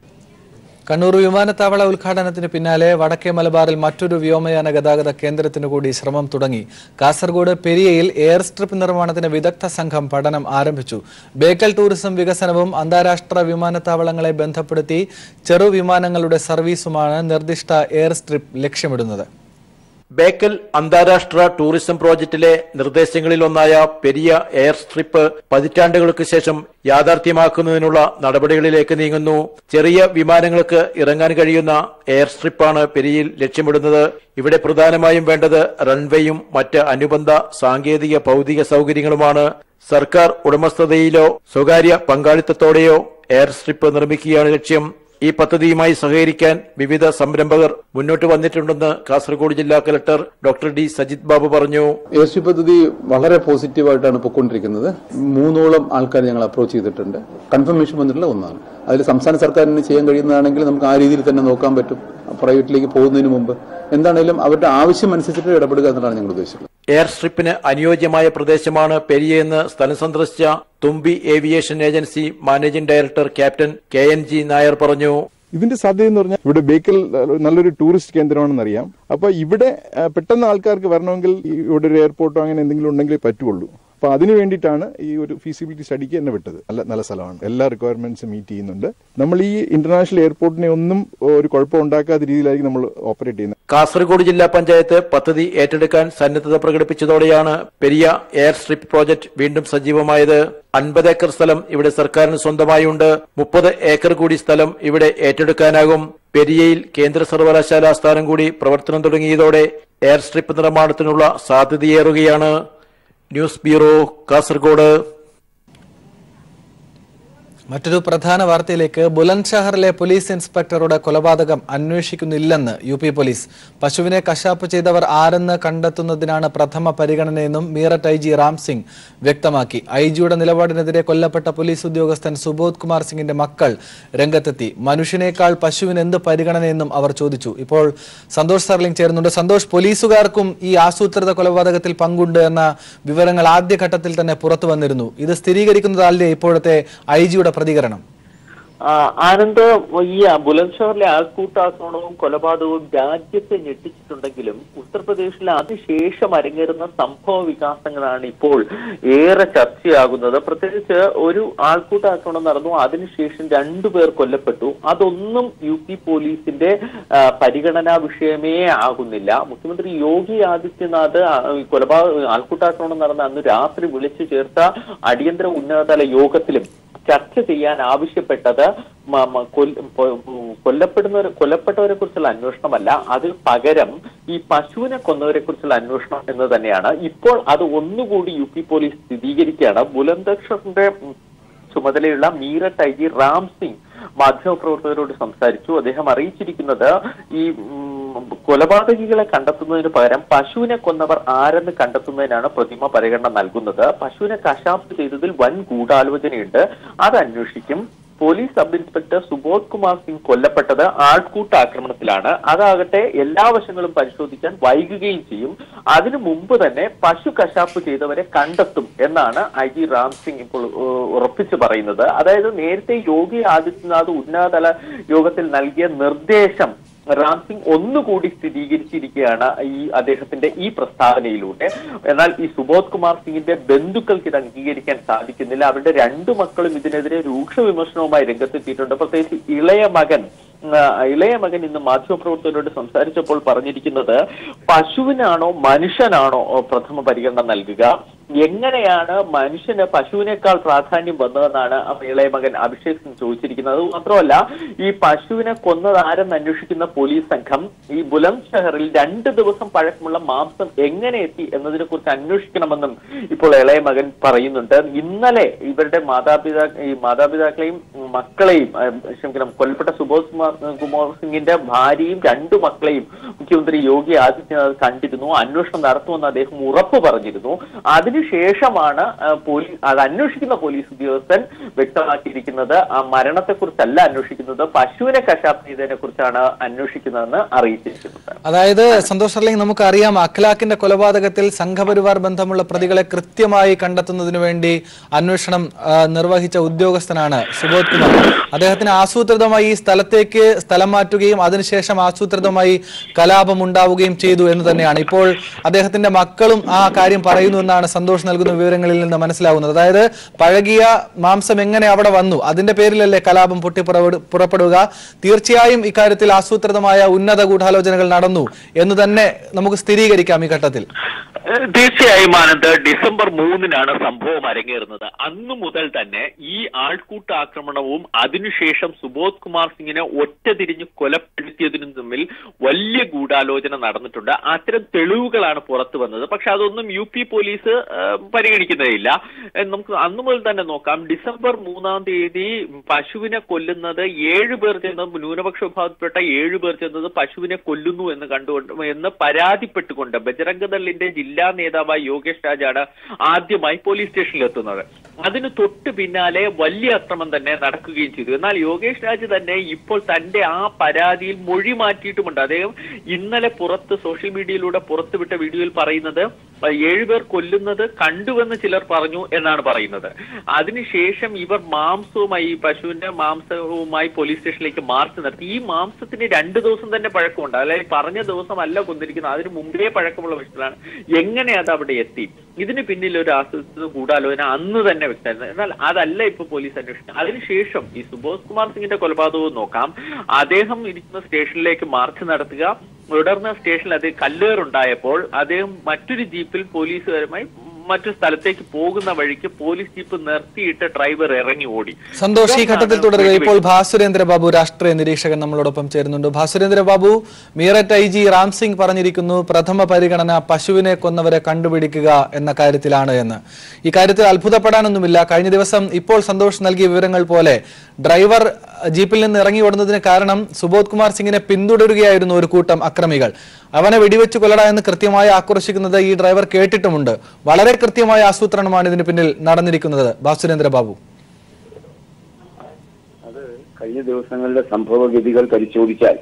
കണ്ണൂർ വിമാനത്താവള ഉദ്ഘാടനത്തിന് പിന്നാലെ വടക്കേ മലബാറിൽ മറ്റൊരു വ്യോമയാന ഗതാഗത കേന്ദ്രത്തിനു കൂടി ശ്രമം തുടങ്ങി കാസർഗോഡ് പെരിയയിൽ എയർ സ്ട്രിപ്പ് നിർമ്മാണത്തിന് വിദഗ്ധ സംഘം പഠനം ആരംഭിച്ചു ബേക്കൽ ടൂറിസം വികസനവും അന്താരാഷ്ട്ര വിമാനത്താവളങ്ങളെ ബന്ധപ്പെടുത്തി ചെറു വിമാനങ്ങളുടെ സർവീസുമാണ് നിർദ്ദിഷ്ട എയർ സ്ട്രിപ്പ് ലക്ഷ്യമിടുന്നത് ബേക്കൽ അന്താരാഷ്ട്ര ടൂറിസം പ്രോജക്റ്റിലെ നിർദ്ദേശങ്ങളിലൊന്നായ പെരിയ എയർ സ്ട്രിപ്പ് പതിറ്റാണ്ടുകൾക്ക് ശേഷം യാഥാർത്ഥ്യമാക്കുന്നതിനുള്ള നടപടികളിലേക്ക് നീങ്ങുന്നു ചെറിയ വിമാനങ്ങൾക്ക് ഇറങ്ങാൻ കഴിയുന്ന എയർ സ്ട്രിപ്പാണ് പെരിയയിൽ ലക്ഷ്യമിടുന്നത് ഇവിടെ പ്രധാനമായും വേണ്ടത് റൺവേയും മറ്റ് അനുബന്ധ സാങ്കേതിക ഭൗതിക സൗകര്യങ്ങളുമാണ് സർക്കാർ ഉടമസ്ഥതയിലോ സ്വകാര്യ പങ്കാളിത്തത്തോടെയോ എയർ സ്ട്രിപ്പ് നിർമ്മിക്കുകയാണ് ലക്ഷ്യം ഈ പദ്ധതിയുമായി സഹകരിക്കാൻ വിവിധ സംരംഭകർ മുന്നോട്ട് വന്നിട്ടുണ്ടെന്ന് കാസർഗോഡ് ജില്ലാ collector doctor D Sajith Babu പറഞ്ഞു എ സി പദ്ധതി വളരെ പോസിറ്റീവായിട്ടാണ് പൊയ്ക്കൊണ്ടിരിക്കുന്നത് മൂന്നോളം ആൾക്കാർ ഞങ്ങൾ അപ്രോച്ച് ചെയ്തിട്ടുണ്ട് കൺഫർമേഷൻ വന്നിട്ടുള്ള ഒന്നാണ് അതിൽ സംസ്ഥാന സർക്കാരിന് ചെയ്യാൻ കഴിയുന്നതാണെങ്കിൽ നമുക്ക് ആ രീതിയിൽ തന്നെ നോക്കാൻ പറ്റും പ്രൈവറ്റിലേക്ക് പോകുന്നതിന് മുമ്പ് എന്താണെങ്കിലും അവരുടെ ആവശ്യം അനുസരിച്ചിട്ട് ഇടപെടുക എന്നതാണ് ഞങ്ങൾ ഉദ്ദേശിച്ചത് എയർ സ്ട്രിപ്പിന് അനുയോജ്യമായ പ്രദേശമാണ് പെരിയെന്ന് സ്ഥലം സന്ദർശിച്ച Thumbi aviation agency managing director captain K N G Nair പറഞ്ഞു ഇതിന്റെ സാധ്യത എന്ന് പറഞ്ഞാൽ ഇവിടെ ബേക്കൽ അഹ്, നല്ലൊരു ടൂറിസ്റ്റ് കേന്ദ്രമാണെന്ന് അറിയാം അപ്പൊ ഇവിടെ അഹ്, പെട്ടെന്ന് ആൾക്കാർക്ക് വരണമെങ്കിൽ ഈ ഇവിടെ ഒരു എയർപോർട്ടോ അങ്ങനെ എന്തെങ്കിലും ഉണ്ടെങ്കിലേ പറ്റുള്ളൂ അപ്പൊ അതിന് വേണ്ടിയിട്ടാണ് ഈ ഒരു ഫീസിബിലിറ്റി സ്റ്റഡിക്ക് എന്നെ വിട്ടത് നല്ല നല്ല സ്ഥലമാണ് എല്ലാ റിക്വയർമെന്റ്സും മീറ്റ് ചെയ്യുന്നുണ്ട് നമ്മൾ ഈ ഇന്റർനാഷണൽ എയർപോർട്ടിനെ ഒന്നും ഒരു കുഴപ്പം ഉണ്ടാക്കാത്ത രീതിയിലായിരിക്കും നമ്മൾ ഓപ്പറേറ്റ് ചെയ്യുന്നത് കാസർഗോഡ് ജില്ലാ പഞ്ചായത്ത് പദ്ധതി ഏറ്റെടുക്കാൻ സന്നദ്ധത പ്രകടിപ്പിച്ചതോടെയാണ് പെരിയ എയർ സ്ട്രിപ്പ് പ്രോജക്ട് വീണ്ടും സജീവമായത് അൻപത് ഏക്കർ സ്ഥലം ഇവിടെ സർക്കാരിന് സ്വന്തമായുണ്ട് മുപ്പത് ഏക്കർ കൂടി സ്ഥലം ഇവിടെ ഏറ്റെടുക്കാനാകും പെരിയയിൽ കേന്ദ്ര സർവകലാശാല ആസ്ഥാനം കൂടി പ്രവർത്തനം തുടങ്ങിയതോടെ എയർ സ്ട്രിപ്പ് നിർമ്മാണത്തിനുള്ള സാധ്യതയേറുകയാണ് ന്യൂസ് ബ്യൂറോ കാസർഗോഡ് മറ്റൊരു പ്രധാന വാർത്തയിലേക്ക് ബുലന്ദ്ഷഹറിലെ പോലീസ് ഇൻസ്പെക്ടറുടെ കൊലപാതകം അന്വേഷിക്കുന്നില്ലെന്ന് യു പി പോലീസ് പശുവിനെ കശാപ്പ് ചെയ്തവർ ആരെന്ന് കണ്ടെത്തുന്നതിനാണ് പ്രഥമ പരിഗണനയെന്നും മീററ്റ് ഐ ജി റാം സിംഗ് വ്യക്തമാക്കി ഐ ജിയുടെ നിലപാടിനെതിരെ കൊല്ലപ്പെട്ട പോലീസ് ഉദ്യോഗസ്ഥൻ സുബോധ് കുമാർ സിംഗിന്റെ മക്കൾ രംഗത്തെത്തി മനുഷ്യനേക്കാൾ പശുവിന് എന്ത് പരിഗണനയെന്നും അവർ ചോദിച്ചു ഇപ്പോൾ സന്തോഷ് സർലിംഗ് ചേരുന്നുണ്ട് സന്തോഷ് പോലീസുകാർക്കും ഈ ആസൂത്രിത കൊലപാതകത്തിൽ പങ്കുണ്ട് എന്ന വിവരങ്ങൾ ആദ്യഘട്ടത്തിൽ തന്നെ പുറത്തു വന്നിരുന്നു ഇത് സ്ഥിരീകരിക്കുന്നതല്ലേ ഇപ്പോഴത്തെ ഐ ജിയുടെ പ്രതികരണം ആ, ആനന്ദ് ഈ ബുലന്ദ്ഷഹറിലെ ആൾക്കൂട്ടാക്രമണവും കൊലപാതകവും രാജ്യത്തെ ഞെട്ടിച്ചിട്ടുണ്ടെങ്കിലും ഉത്തർപ്രദേശിലെ അതിശേഷം അരങ്ങേറുന്ന സംഭവ വികാസങ്ങളാണ് ഇപ്പോൾ ഏറെ ചർച്ചയാകുന്നത് പ്രത്യേകിച്ച് ഒരു ആൾക്കൂട്ടാക്രമണം നടന്നു അതിനുശേഷം രണ്ടുപേർ കൊല്ലപ്പെട്ടു അതൊന്നും യു പി പോലീസിന്റെ ആ, പരിഗണനാ വിഷയമേ ആകുന്നില്ല മുഖ്യമന്ത്രി യോഗി ആദിത്യനാഥ് ആ, ഈ കൊലപാതക ആൾക്കൂട്ടാക്രമണം നടന്ന അന്ന് രാത്രി വിളിച്ചു ചേർത്ത അടിയന്തര ഉന്നതതല യോഗത്തിലും ചർച്ച ചെയ്യാൻ ആവശ്യപ്പെട്ടത് മ- മ- കൊൽ- പൊ- കൊല്ലപ്പെടുന്നവർ കൊല്ലപ്പെട്ടവരെ കുറിച്ചുള്ള അന്വേഷണമല്ല അതിൽ പകരം ഈ പശുവിനെ കൊന്നവരെ കുറിച്ചുള്ള അന്വേഷണം എന്ന് തന്നെയാണ് ഇപ്പോൾ അത് ഒന്നുകൂടി യു പി പോലീസ് സ്ഥിരീകരിക്കുകയാണ് ബുലന്ദക്ഷറിന്റെ ചുമതലയുള്ള മീററ്റ് ഐ ജി റാം സിംഗ് മാധ്യമപ്രവർത്തകരോട് സംസാരിച്ചു അദ്ദേഹം അറിയിച്ചിരിക്കുന്നത് ഈ ഉം, കൊലപാതകികളെ കണ്ടെത്തുന്നതിന് പകരം പശുവിനെ കൊന്നവർ ആരെന്ന് കണ്ടെത്തുന്നതിനാണ് പ്രതിമ പരിഗണന നൽകുന്നത് പശുവിനെ കശാപ്പ് ചെയ്തതിൽ വൻ ഗൂഢാലോചനയുണ്ട് അത് അന്വേഷിക്കും police sub inspector Subodh Kumar Singh കൊല്ലപ്പെട്ടത് ആൾക്കൂട്ട ആക്രമണത്തിലാണ് അതാകട്ടെ എല്ലാ വശങ്ങളും പരിശോധിക്കാൻ വൈകുകയും ചെയ്യും അതിനു മുമ്പ് തന്നെ പശു കശാപ്പ് ചെയ്തവരെ കണ്ടെത്തും എന്നാണ് ഐ ജി റാം സിംഗ് ഇപ്പോൾ ഏഹ്, ഉറപ്പിച്ചു പറയുന്നത് അതായത് നേരത്തെ യോഗി ആദിത്യനാഥ് ഉന്നതതല യോഗത്തിൽ നൽകിയ നിർദ്ദേശം റാം സിംഗ് ഒന്നുകൂടി സ്ഥിരീകരിച്ചിരിക്കുകയാണ് ഈ അദ്ദേഹത്തിന്റെ ഈ പ്രസ്താവനയിലൂടെ എന്നാൽ ഈ സുബോധ് കുമാർ സിംഗിന്റെ ബന്ധുക്കൾക്ക് ഇത് അംഗീകരിക്കാൻ സാധിക്കുന്നില്ല അവരുടെ രണ്ടു മക്കളും ഇതിനെതിരെ രൂക്ഷ വിമർശനവുമായി രംഗത്തെത്തിയിട്ടുണ്ട് പ്രത്യേകിച്ച് ഇളയ മകൻ ആ, ഇളയ മകൻ ഇന്ന് മാധ്യമപ്രവർത്തകരോട് സംസാരിച്ചപ്പോൾ പറഞ്ഞിരിക്കുന്നത് പശുവിനാണോ മനുഷ്യനാണോ ഓ, പ്രഥമ പരിഗണന നൽകുക എങ്ങനെയാണ് മനുഷ്യന് പശുവിനേക്കാൾ പ്രാധാന്യം വന്നതെന്നാണ് ആ ഇളയ മകൻ അഭിഷേക് സിംഗ് ചോദിച്ചിരിക്കുന്നത് അത് മാത്രമല്ല ഈ പശുവിനെ കൊന്നത് ആരെന്ന് അന്വേഷിക്കുന്ന പോലീസ് സംഘം ഈ ബുലന്ദ് ഷഹറിൽ രണ്ട് ദിവസം പഴക്കമുള്ള മാംസം എങ്ങനെ എത്തി എന്നതിനെ കുറിച്ച് അന്വേഷിക്കണമെന്നും ഇപ്പോൾ ഇളയ മകൻ പറയുന്നുണ്ട് ഇന്നലെ ഇവരുടെ മാതാപിതാ ഈ മാതാപിതാക്കളെയും മക്കളെയും ആ, ക്ഷമിക്കണം കൊല്ലപ്പെട്ട സുബോധ് കുമാർ കുമാർ സിംഗിന്റെ ഭാര്യയും രണ്ടു മക്കളെയും മുഖ്യമന്ത്രി യോഗി ആദിത്യനാഥ് കണ്ടിരുന്നു അന്വേഷണം നടത്തുമെന്ന് അദ്ദേഹം ഉറപ്പ് പറഞ്ഞിരുന്നു അതിനുശേഷമാണ് ആ, പോലീസ് അത് അന്വേഷിക്കുന്ന പോലീസ് ഉദ്യോഗസ്ഥൻ വ്യക്തമാക്കിയിരിക്കുന്നത് ആ മരണത്തെക്കുറിച്ചല്ല അന്വേഷിക്കുന്നത് പശുവിനെ കശാപ്പ് ചെയ്തതിനെ കുറിച്ചാണ് അന്വേഷിക്കുന്നതെന്ന് അറിയിച്ചിരിക്കുന്നത് അതായത് സന്തോഷ് സർലിംഗ് നമുക്കറിയാം അഖ്ലാഖിന്റെ കൊലപാതകത്തിൽ സംഘപരിവാർ ബന്ധമുള്ള പ്രതികളെ കൃത്യമായി കണ്ടെത്തുന്നതിന് വേണ്ടി അന്വേഷണം ആ, നിർവഹിച്ച ഉദ്യോഗസ്ഥനാണ് സുബോധ് കുമാർ അദ്ദേഹത്തിന് ആസൂത്രിതമായി ഈ സ്ഥലത്തേക്ക് സ്ഥലം മാറ്റുകയും അതിനുശേഷം ആസൂത്രിതമായി കലാപം ഉണ്ടാവുകയും ചെയ്തു എന്ന് തന്നെയാണ് ഇപ്പോൾ അദ്ദേഹത്തിന്റെ മക്കളും ആ കാര്യം പറയുന്നു എന്നാണ് സന്തോഷ് നൽകുന്ന വിവരങ്ങളിൽ നിന്ന് മനസ്സിലാവുന്നത് അതായത് പഴകിയ മാംസം എങ്ങനെ അവിടെ വന്നു അതിന്റെ പേരിലല്ലേ കലാപം പൊട്ടി പുറപ്പെടു- പുറപ്പെടുക തീർച്ചയായും ഇക്കാര്യത്തിൽ ആസൂത്രിതമായ ഉന്നത ഗൂഢാലോചനകൾ നടന്നു എന്ന് തന്നെ നമുക്ക് സ്ഥിരീകരിക്കാം ഈ ഘട്ടത്തിൽ ഏഹ് തീർച്ചയായും ആനന്ദ് ഡിസംബർ മൂന്നിനാണ് സംഭവം അരങ്ങേറുന്നത് അന്നു മുതൽ തന്നെ ഈ ആൾക്കൂട്ട ആക്രമണവും അതിനുശേഷം സുബോധ് കുമാർ സിംഗിനെ ഒറ്റ തിരിഞ്ഞ് കൊലപ്പെടുത്തിയതിനും തമ്മിൽ വലിയ ഗൂഢാലോചന നടന്നിട്ടുണ്ട് അത്തരം തെളിവുകളാണ് പുറത്തു വന്നത് പക്ഷെ അതൊന്നും യു പി പോലീസ് ഏഹ്, പരിഗണിക്കുന്നതില്ല ഏഹ് നമുക്ക് അന്നു മുതൽ തന്നെ നോക്കാം ഡിസംബർ മൂന്നാം തീയതി പശുവിനെ കൊല്ലുന്നത് ഏഴ് പേർ ചെന്നത് ന്യൂനപക്ഷ വിഭാഗത്തിൽപ്പെട്ട ഏഴ് പേർ ചെന്നത് പശുവിനെ കൊല്ലുന്നു എന്ന് കണ്ടുകൊണ്ട് എന്ന് പരാതിപ്പെട്ടുകൊണ്ട് ബജറംഗ ദളിന്റെ ജില്ലാ നേതാവായ യോഗേഷ് രാജാണ് ആദ്യമായി പോലീസ് സ്റ്റേഷനിൽ എത്തുന്നത് അതിന് തൊട്ട് പിന്നാലെ വലിയ അക്രമം തന്നെ നടക്കുകയും ചെയ്തു എന്നാൽ യോഗേഷ് രാജ് തന്നെ ഇപ്പോൾ തന്റെ ആ പരാതിയിൽ മൊഴി മാറ്റിയിട്ടുമുണ്ട് അദ്ദേഹം ഇന്നലെ പുറത്ത് സോഷ്യൽ മീഡിയയിലൂടെ പുറത്തുവിട്ട വീഡിയോയിൽ പറയുന്നത് ഏഴുപേർ കൊല്ലുന്നത് കണ്ടുവെന്ന് ചിലർ പറഞ്ഞു എന്നാണ് പറയുന്നത് അതിനുശേഷം ഇവർ മാംസവുമായി ഈ പശുവിന്റെ മാംസവുമായി പോലീസ് സ്റ്റേഷനിലേക്ക് മാർച്ച് നടത്തി ഈ മാംസത്തിന് രണ്ട് ദിവസം തന്നെ പഴക്കമുണ്ട് അതായത് പറഞ്ഞ ദിവസം അല്ല കൊന്നിരിക്കുന്നത് അതിന് മുമ്പേ പഴക്കമുള്ള പശുക്കളാണ് എങ്ങനെ അത് അവിടെ എത്തി ഇതിന് പിന്നിൽ ഒരു ആസൂത്രിത ഗൂഢാലോചന അന്ന് തന്നെ വ്യക്തമായിരുന്നു എന്നാൽ അതല്ല ഇപ്പൊ പോലീസ് അന്വേഷിക്കുന്നത് അതിനുശേഷം ഈ സുബോധ് കുമാർ സിംഗിന്റെ കൊലപാതകവും നോക്കാം അദ്ദേഹം ഇരിക്കുന്ന സ്റ്റേഷനിലേക്ക് മാർച്ച് നടത്തുക തുടർന്ന് സ്റ്റേഷനിൽ അത് കല്ലേറുണ്ടായപ്പോൾ അദ്ദേഹം മറ്റൊരു ജീപ്പിൽ പോലീസുകാരുമായി മറ്റു സ്ഥലത്തേക്ക് പോകുന്ന വഴിക്ക് പോലീസ് ജീപ്പ് നിർത്തിയിട്ട് ഡ്രൈവർ ഇറങ്ങി ഓടി സന്തോഷ് ഈ ഘട്ടത്തിൽ തുടരുക ഇപ്പോൾ ഭാസുരേന്ദ്ര ബാബു രാഷ്ട്രീയ നിരീക്ഷകൻ നമ്മളോടൊപ്പം ചേരുന്നുണ്ട് ഭാസുരേന്ദ്ര ബാബു മീററ്റ് ഐ ജി റാം സിംഗ് പറഞ്ഞിരിക്കുന്നു പ്രഥമ പരിഗണന പശുവിനെ കൊന്നവരെ കണ്ടുപിടിക്കുക എന്ന കാര്യത്തിലാണ് എന്ന് ഈ കാര്യത്തിൽ അത്ഭുതപ്പെടാനൊന്നുമില്ല കഴിഞ്ഞ ദിവസം ഇപ്പോൾ സന്തോഷ് നൽകിയ വിവരങ്ങൾ പോലെ ഡ്രൈവർ ജീപ്പിൽ നിന്ന് ഇറങ്ങി ഓടുന്നതിന് കാരണം സുബോധ് കുമാർ സിംഗിനെ പിന്തുടരുകയായിരുന്നു ഒരു കൂട്ടം അക്രമികൾ അവനെ വെടിവെച്ച് കൊല്ലട എന്ന് കൃത്യമായി ആക്രോശിക്കുന്നത് ഈ ഡ്രൈവർ കേട്ടിട്ടുമുണ്ട് വളരെ കൃത്യമായ ആസൂത്രണമാണ് ഇതിന് പിന്നിൽ നടന്നിരിക്കുന്നത് ഭാസുരേന്ദ്ര ബാബു കഴിഞ്ഞ ദിവസങ്ങളിലെ സംഭവഗതികൾ പരിശോധിച്ചാൽ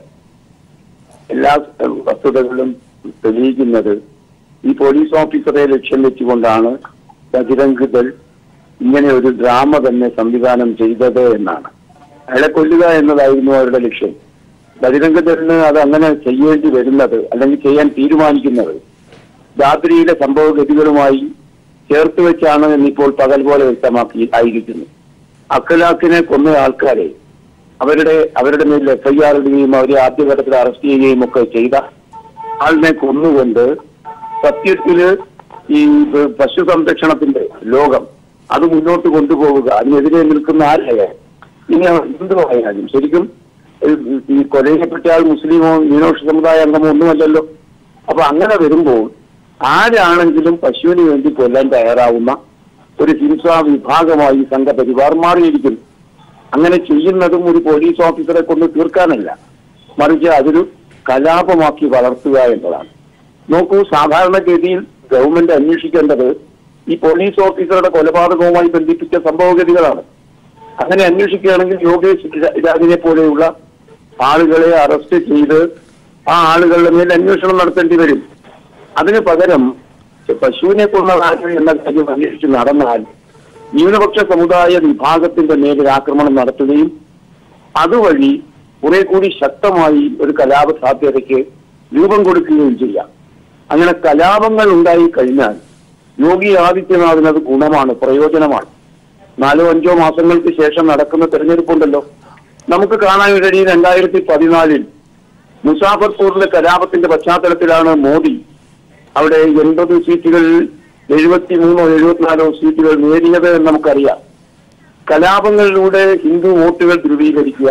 എല്ലാ ഏഹ്, വസ്തുതകളും തെളിയിക്കുന്നത് ഈ പോലീസ് ഓഫീസറെ ലക്ഷ്യം വെച്ചുകൊണ്ടാണ് ബജരംഗ് ദൾ ഇങ്ങനെ ഒരു ഡ്രാമ തന്നെ സംവിധാനം ചെയ്തത് എന്നാണ് അയാളെ കൊല്ലുക എന്നതായിരുന്നു അവരുടെ ലക്ഷ്യം ബജരംഗ് ദളിന് അത് അങ്ങനെ ചെയ്യേണ്ടി വരുന്നത് അല്ലെങ്കിൽ ചെയ്യാൻ തീരുമാനിക്കുന്നത് രാത്രിയിലെ സംഭവഗതികളുമായി ചേർത്ത് വെച്ചാണ് എന്നിപ്പോൾ പകൽ പോലെ വ്യക്തമാക്കി ആയിരിക്കുന്നു അഖലാഖിനെ കൊന്ന ആൾക്കാരെ അവരുടെ അവരുടെ മേൽ എഫ്ഐആർ ഇടുകയും അവരെ ആദ്യഘട്ടത്തിൽ അറസ്റ്റ് ചെയ്യുകയും ഒക്കെ ചെയ്ത ആളിനെ കൊന്നുകൊണ്ട് സത്യത്തില് ഈ പ- പശു സംരക്ഷണത്തിന്റെ ലോകം അത് മുന്നോട്ട് കൊണ്ടുപോവുക അതിനെതിരെ നിൽക്കുന്ന ആരായാലും ഇനി എന്തുമായാലും ശരിക്കും ഈ- ഈ കൊലയിൽപ്പെട്ട ആൾ മുസ്ലിമോ ന്യൂനപക്ഷ സമുദായ അംഗമോ ഒന്നുമല്ലല്ലോ അപ്പൊ അങ്ങനെ വരുമ്പോൾ ആരാണെങ്കിലും പശുവിന് വേണ്ടി കൊല്ലാൻ തയ്യാറാവുന്ന ഒരു ഹിംസാ വിഭാഗമായി സംഘപരിവാർ മാറിയിരിക്കുന്നു അങ്ങനെ ചെയ്യുന്നതും ഒരു പോലീസ് ഓഫീസറെ കൊണ്ട് തീർക്കാനല്ല മറിച്ച് അതൊരു കലാപമാക്കി വളർത്തുക എന്നതാണ് നോക്കൂ സാധാരണഗതിയിൽ ഗവൺമെന്റ് അന്വേഷിക്കേണ്ടത് ഈ പോലീസ് ഓഫീസറുടെ കൊലപാതകവുമായി ബന്ധിപ്പിച്ച സംഭവഗതികളാണ് അങ്ങനെ അന്വേഷിക്കുകയാണെങ്കിൽ യോഗേഷ് രാ- രാജിനെ പോലെയുള്ള ആളുകളെ അറസ്റ്റ് ചെയ്ത് ആ ആളുകളുടെ മേൽ അന്വേഷണം നടത്തേണ്ടി വരും അതിന് പകരം പശുവിനെ കൊന്നതാര് എന്ന കാര്യം അന്വേഷിച്ച് നടന്നാൽ ന്യൂനപക്ഷ സമുദായ വിഭാഗത്തിന്റെ മേലിൽ ആക്രമണം നടത്തുകയും അതുവഴി കുറെ കൂടി ശക്തമായി ഒരു കലാപ സാധ്യതയ്ക്ക് രൂപം കൊടുക്കുകയും ചെയ്യാം അങ്ങനെ കലാപങ്ങൾ ഉണ്ടായി കഴിഞ്ഞാൽ യോഗി ആദിത്യനാഥിന് അത് ഗുണമാണ് പ്രയോജനമാണ് നാലോ അഞ്ചോ മാസങ്ങൾക്ക് ശേഷം നടക്കുന്ന തെരഞ്ഞെടുപ്പുണ്ടല്ലോ നമുക്ക് കാണാൻ കഴിയും രണ്ടായിരത്തി പതിനാലിൽ മുസാഫർപൂറിലെ കലാപത്തിന്റെ പശ്ചാത്തലത്തിലാണ് മോദി അവിടെ എൺപത് സീറ്റുകളിൽ എഴുപത്തി മൂന്നോ എഴുപത്തിനാലോ സീറ്റുകൾ നേടിയത് എന്ന് നമുക്കറിയാം കലാപങ്ങളിലൂടെ ഹിന്ദു വോട്ടുകൾ ധ്രുവീകരിക്കുക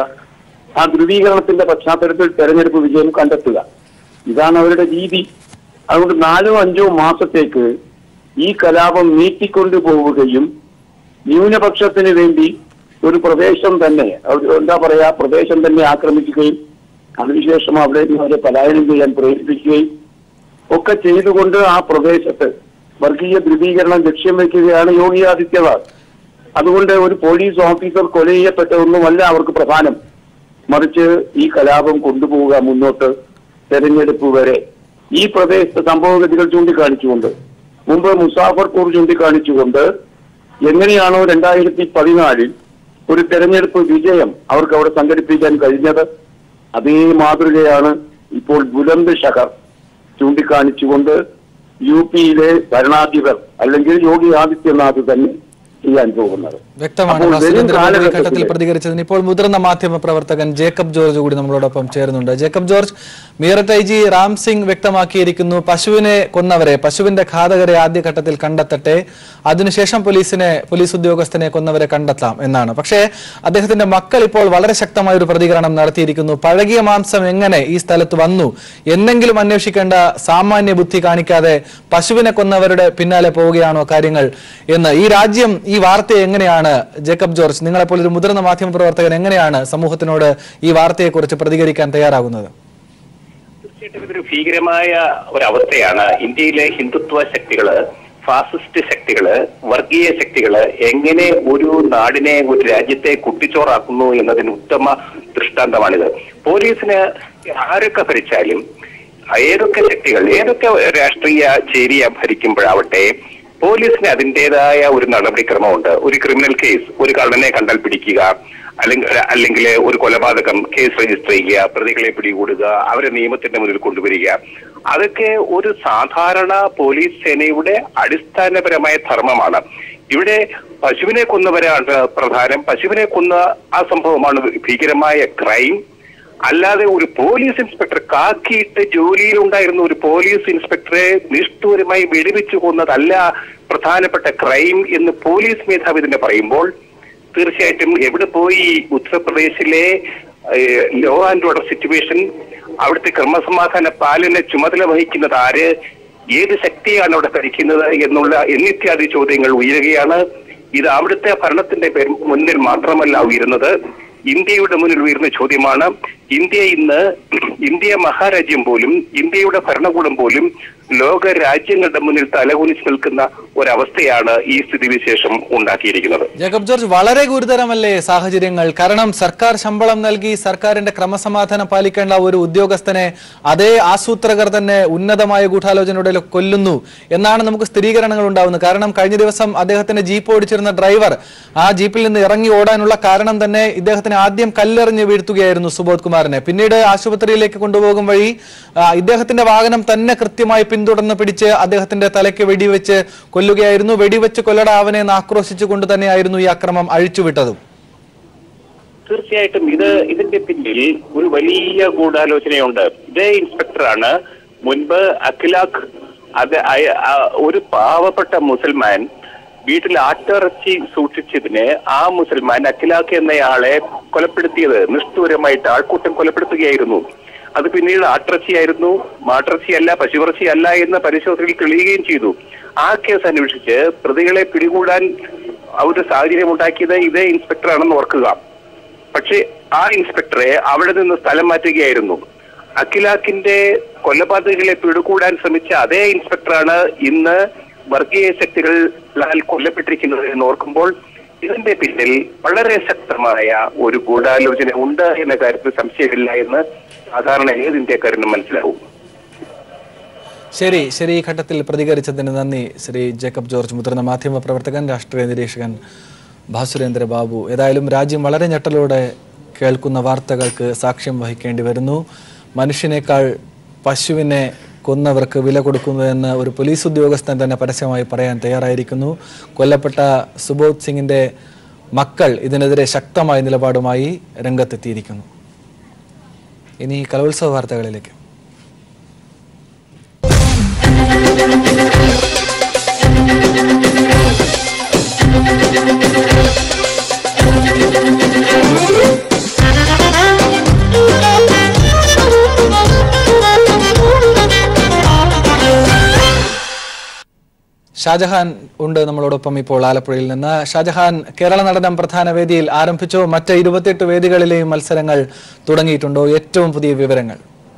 ആ ധ്രുവീകരണത്തിന്റെ പശ്ചാത്തലത്തിൽ തെരഞ്ഞെടുപ്പ് വിജയം കണ്ടെത്തുക ഇതാണ് അവരുടെ രീതി അതുകൊണ്ട് നാലോ അഞ്ചോ മാസത്തേക്ക് ഈ കലാപം നീട്ടിക്കൊണ്ടു പോവുകയും ന്യൂനപക്ഷത്തിന് വേണ്ടി ഒരു പ്രദേശം തന്നെ അവർ എന്താ പറയാ പ്രദേശം തന്നെ ആക്രമിക്കുകയും അതിനുശേഷം അവിടെ നിന്ന് അവരെ പലായനം ചെയ്യാൻ പ്രേരിപ്പിക്കുകയും ഒക്കെ ചെയ്തുകൊണ്ട് ആ പ്രദേശത്ത് വർഗീയ ധ്രുവീകരണം ലക്ഷ്യം വയ്ക്കുകയാണ് യോഗി ആദിത്യനാഥ് അതുകൊണ്ട് ഒരു പോലീസ് ഓഫീസർ കൊല ചെയ്യപ്പെട്ടതൊന്നുമല്ല അവർക്ക് പ്രധാനം മറിച്ച് ഈ കലാപം കൊണ്ടുപോവുക മുന്നോട്ട് തെരഞ്ഞെടുപ്പ് വരെ ഈ പ്രദേശത്തെ സംഭവഗതികൾ ചൂണ്ടിക്കാണിച്ചുകൊണ്ട് മുമ്പ് മുസാഫർപൂർ ചൂണ്ടിക്കാണിച്ചുകൊണ്ട് എങ്ങനെയാണോ രണ്ടായിരത്തി പതിനാലിൽ ഒരു തെരഞ്ഞെടുപ്പ് വിജയം അവർക്ക് അവിടെ സംഘടിപ്പിക്കാൻ കഴിഞ്ഞത് അതേ മാതൃകയാണ് ഇപ്പോൾ ബുലന്ദ് ഷഹർ ചൂണ്ടിക്കാണിച്ചുകൊണ്ട് യു പിയിലെ ഭരണാധിപർ അല്ലെങ്കിൽ യോഗി ആദിത്യനാഥ് തന്നെ ചെയ്യാൻ പോകുന്നത് വ്യക്തമാണ് അപ്പോൾ വരും ഭാസുരേന്ദ്ര ബാബു ഈ ഘട്ടത്തിൽ കാലഘട്ടത്തില് പ്രതികരിച്ചതിന് ഇപ്പോൾ മുതിർന്ന മാധ്യമ പ്രവർത്തകൻ ജേക്കബ് ജോർജ് കൂടി നമ്മളോടൊപ്പം ചേരുന്നുണ്ട് Jacob George Meerut I G Ram Singh വ്യക്തമാക്കിയിരിക്കുന്നു പശുവിനെ കൊന്നവരെ പശുവിന്റെ ഘാതകരെ ആദ്യഘട്ടത്തിൽ കണ്ടെത്തട്ടെ അതിനുശേഷം പോലീസിനെ പോലീസ് ഉദ്യോഗസ്ഥനെ കൊന്നവരെ കണ്ടെത്താം എന്നാണ് പക്ഷേ അദ്ദേഹത്തിന്റെ മക്കൾ ഇപ്പോൾ വളരെ ശക്തമായ ഒരു പ്രതികരണം നടത്തിയിരിക്കുന്നു പഴകിയ മാംസം എങ്ങനെ ഈ സ്ഥലത്ത് വന്നു എന്നെങ്കിലും അന്വേഷിക്കേണ്ട സാമാന്യ ബുദ്ധി കാണിക്കാതെ പശുവിനെ കൊന്നവരുടെ പിന്നാലെ പോവുകയാണോ കാര്യങ്ങൾ എന്ന് ഈ രാജ്യം ഈ വാർത്തയെ എങ്ങനെയാണ് ജേക്കബ് ജോർജ് നിങ്ങളെപ്പോൾ ഒരു മുതിർന്ന മാധ്യമ പ്രവർത്തകൻ എങ്ങനെയാണ് സമൂഹത്തിനോട് ഈ വാർത്തയെക്കുറിച്ച് പ്രതികരിക്കാൻ തയ്യാറാകുന്നത് തീർച്ചയായിട്ടും ഇതൊരു ഭീകരമായ ഒരവസ്ഥയാണ് ഇന്ത്യയിലെ ഹിന്ദുത്വ ശക്തികള് ഫാസിസ്റ്റ് ശക്തികള് വർഗീയ ശക്തികള് എങ്ങനെ ഒരു നാടിനെ ഒരു രാജ്യത്തെ കുട്ടിച്ചോറാക്കുന്നു എന്നതിന് ഉത്തമ ദൃഷ്ടാന്തമാണിത് പോലീസിന് ആരൊക്കെ ഭരിച്ചാലും ഏതൊക്കെ ശക്തികൾ ഏതൊക്കെ രാഷ്ട്രീയ ചേരിയ ഭരിക്കുമ്പോഴാവട്ടെ പോലീസിന് അതിൻ്റെതായ ഒരു നടപടിക്രമമുണ്ട് ഒരു ക്രിമിനൽ കേസ് ഒരു കള്ളനെ കണ്ടാൽ പിടിക്കുക അല്ലെങ്കിൽ അല്ലെങ്കിൽ ഒരു കൊലപാതകം കേസ് രജിസ്റ്റർ ചെയ്യുക പ്രതികളെ പിടികൂടുക അവരെ നിയമത്തിന്റെ മുന്നിൽ കൊണ്ടുവരിക അതൊക്കെ ഒരു സാധാരണ പോലീസ് സേനയുടെ അടിസ്ഥാനപരമായ ധർമ്മമാണ് ഇവിടെ പശുവിനെ കൊന്നവരാണ് പ്രധാനം പശുവിനെ കൊന്ന ആ സംഭവമാണ് ഭീകരമായ ക്രൈം അല്ലാതെ ഒരു പോലീസ് ഇൻസ്പെക്ടർ കാക്കിയിട്ട് ജോലിയിലുണ്ടായിരുന്ന ഒരു പോലീസ് ഇൻസ്പെക്ടറെ നിഷ്ഠൂരമായി വെടിവെച്ചു കൊന്നതല്ല പ്രധാനപ്പെട്ട ക്രൈം എന്ന് പോലീസ് മേധാവി തന്നെ പറയുമ്പോൾ തീർച്ചയായിട്ടും എവിടെ പോയി ഉത്തർപ്രദേശിലെ ലോ ആൻഡ് ഓർഡർ സിറ്റുവേഷൻ അവിടുത്തെ ക്രമസമാധാന പാലന ചുമതല വഹിക്കുന്നത് ആര് ഏത് ശക്തിയാണ് അവിടെ ഭരിക്കുന്നത് എന്നുള്ള എന്നിത്യാദി ചോദ്യങ്ങൾ ഉയരുകയാണ് ഇത് അവിടുത്തെ ഭരണത്തിന്റെ പേര് മുന്നിൽ മാത്രമല്ല ഉയരുന്നത് ഇന്ത്യയുടെ മുന്നിൽ ഉയരുന്ന ചോദ്യമാണ് ഇന്ത്യ ഇന്ന് ഇന്ത്യ മഹാരാജ്യം പോലും ഇന്ത്യയുടെ ഭരണകൂടം പോലും ലോക രാജ്യങ്ങളുടെ മുന്നിൽ തലകുനിച്ച് നിൽക്കുന്ന ഒരവസ്ഥയാണ് ഈ സ്ഥിതിവിശേഷം ഉണ്ടാക്കിയിരിക്കുന്നത് ജേക്കബ് ജോർജ് വളരെ ഗുരുതരമല്ലേ സാഹചര്യങ്ങൾ കാരണം സർക്കാർ ശമ്പളം നൽകി സർക്കാരിന്റെ ക്രമസമാധാനം പാലിക്കേണ്ട ഒരു ഉദ്യോഗസ്ഥനെ അതേ ആസൂത്രകർ തന്നെ ഉന്നതമായ ഗൂഢാലോചനയുടെ കൊല്ലുന്നു എന്നാണ് നമുക്ക് സ്ഥിരീകരണങ്ങൾ ഉണ്ടാവുന്നത് കാരണം കഴിഞ്ഞ ദിവസം അദ്ദേഹത്തിന്റെ ജീപ്പ് ഓടിച്ചിരുന്ന ഡ്രൈവർ ആ ജീപ്പിൽ നിന്ന് ഇറങ്ങി ഓടാനുള്ള കാരണം തന്നെ ഇദ്ദേഹത്തിന് ആദ്യം കല്ലെറിഞ്ഞ് വീഴ്ത്തുകയായിരുന്നു സുബോധ് കുമാറിനെ പിന്നീട് ആശുപത്രിയിലേക്ക് കൊണ്ടുപോകും വഴി ആ, ഇദ്ദേഹത്തിന്റെ വാഹനം തന്നെ കൃത്യമായി പിന്തുടർന്ന് പിടിച്ച് അദ്ദേഹത്തിന്റെ തലയ്ക്ക് വെടിവെച്ച് കൊല്ലുകയായിരുന്നു വെടിവെച്ച് കൊല്ലടാ അവനെ എന്ന് ആക്രോശിച്ചുകൊണ്ട് തന്നെയായിരുന്നു ഈ അക്രമം അഴിച്ചുവിട്ടതും തീർച്ചയായിട്ടും ഇത് ഇതിന്റെ പിന്നിൽ ഒരു വലിയ ഗൂഢാലോചനയുണ്ട് ഇതേ ഇൻസ്പെക്ടറാണ് മുൻപ് അഖിലാഖ് അത് അയ- ആ ഒരു പാവപ്പെട്ട മുസൽമാൻ വീട്ടിൽ ആട്ടിറച്ചി സൂക്ഷിച്ചതിന് ആ മുസൽമാൻ അഖിലാഖ് എന്നയാളെ കൊലപ്പെടുത്തിയത് നിഷ്ഠൂരമായിട്ട് ആൾക്കൂട്ടം കൊലപ്പെടുത്തുകയായിരുന്നു അത് പിന്നീട് ആട്ടിറച്ചിയായിരുന്നു മാട്ടിറച്ചിയല്ല പശുവിറച്ചിയല്ല എന്ന പരിശോധനയിൽ തെളിയുകയും ചെയ്തു ആ കേസ് അന്വേഷിച്ച് പ്രതികളെ പിടികൂടാൻ ആ ഒരു സാഹചര്യം ഉണ്ടാക്കിയത് ഇതേ ഇൻസ്പെക്ടറാണെന്ന് ഓർക്കുക പക്ഷേ ആ ഇൻസ്പെക്ടറെ അവിടെ നിന്ന് സ്ഥലം മാറ്റുകയായിരുന്നു അഖിലാഖിന്റെ കൊലപാതകങ്ങളെ പിടികൂടാൻ ശ്രമിച്ച അതേ ഇൻസ്പെക്ടറാണ് ഇന്ന് വർഗീയ ശക്തികളാൽ കൊല്ലപ്പെട്ടിരിക്കുന്നത് എന്ന് ഓർക്കുമ്പോൾ ഇതിന്റെ പിന്നിൽ വളരെ ശക്തമായ ഒരു ഗൂഢാലോചന ഉണ്ട് എന്ന കാര്യത്തിൽ സംശയമില്ല എന്ന് സാധാരണ ഏത് ഇന്ത്യക്കാരനും മനസ്സിലാവും ശരി ശരി ഈ ഘട്ടത്തിൽ പ്രതികരിച്ചതിന് നന്ദി ശ്രീ ജേക്കബ് ജോർജ് മുതിർന്ന മാധ്യമ പ്രവർത്തകൻ രാഷ്ട്രീയ നിരീക്ഷകൻ ഭാസുരേന്ദ്ര ബാബു ഏതായാലും രാജ്യം വളരെ ഞെട്ടലോടെ കേൾക്കുന്ന വാർത്തകൾക്ക് സാക്ഷ്യം വഹിക്കേണ്ടി വരുന്നു മനുഷ്യനേക്കാൾ പശുവിനെ കൊന്നവർക്ക് വില കൊടുക്കുന്നു എന്ന് ഒരു പോലീസ് ഉദ്യോഗസ്ഥൻ തന്നെ പരസ്യമായി പറയാൻ തയ്യാറായിരിക്കുന്നു കൊല്ലപ്പെട്ട സുബോധ് സിംഗിന്റെ മക്കൾ ഇതിനെതിരെ ശക്തമായ നിലപാടുമായി രംഗത്തെത്തിയിരിക്കുന്നു ഇനി കലോത്സവ വാർത്തകളിലേക്ക് ഷാജഹാൻ ഉണ്ട് നമ്മളോടൊപ്പം ഇപ്പോൾ ആലപ്പുഴയിൽ നിന്ന് ഷാജഹാൻ കേരള നടനം പ്രധാന വേദിയിൽ ആരംഭിച്ചോ മറ്റ് ഇരുപത്തിയെട്ട് വേദികളിലെയും മത്സരങ്ങൾ തുടങ്ങിയിട്ടുണ്ടോ ഏറ്റവും പുതിയ വിവരങ്ങൾ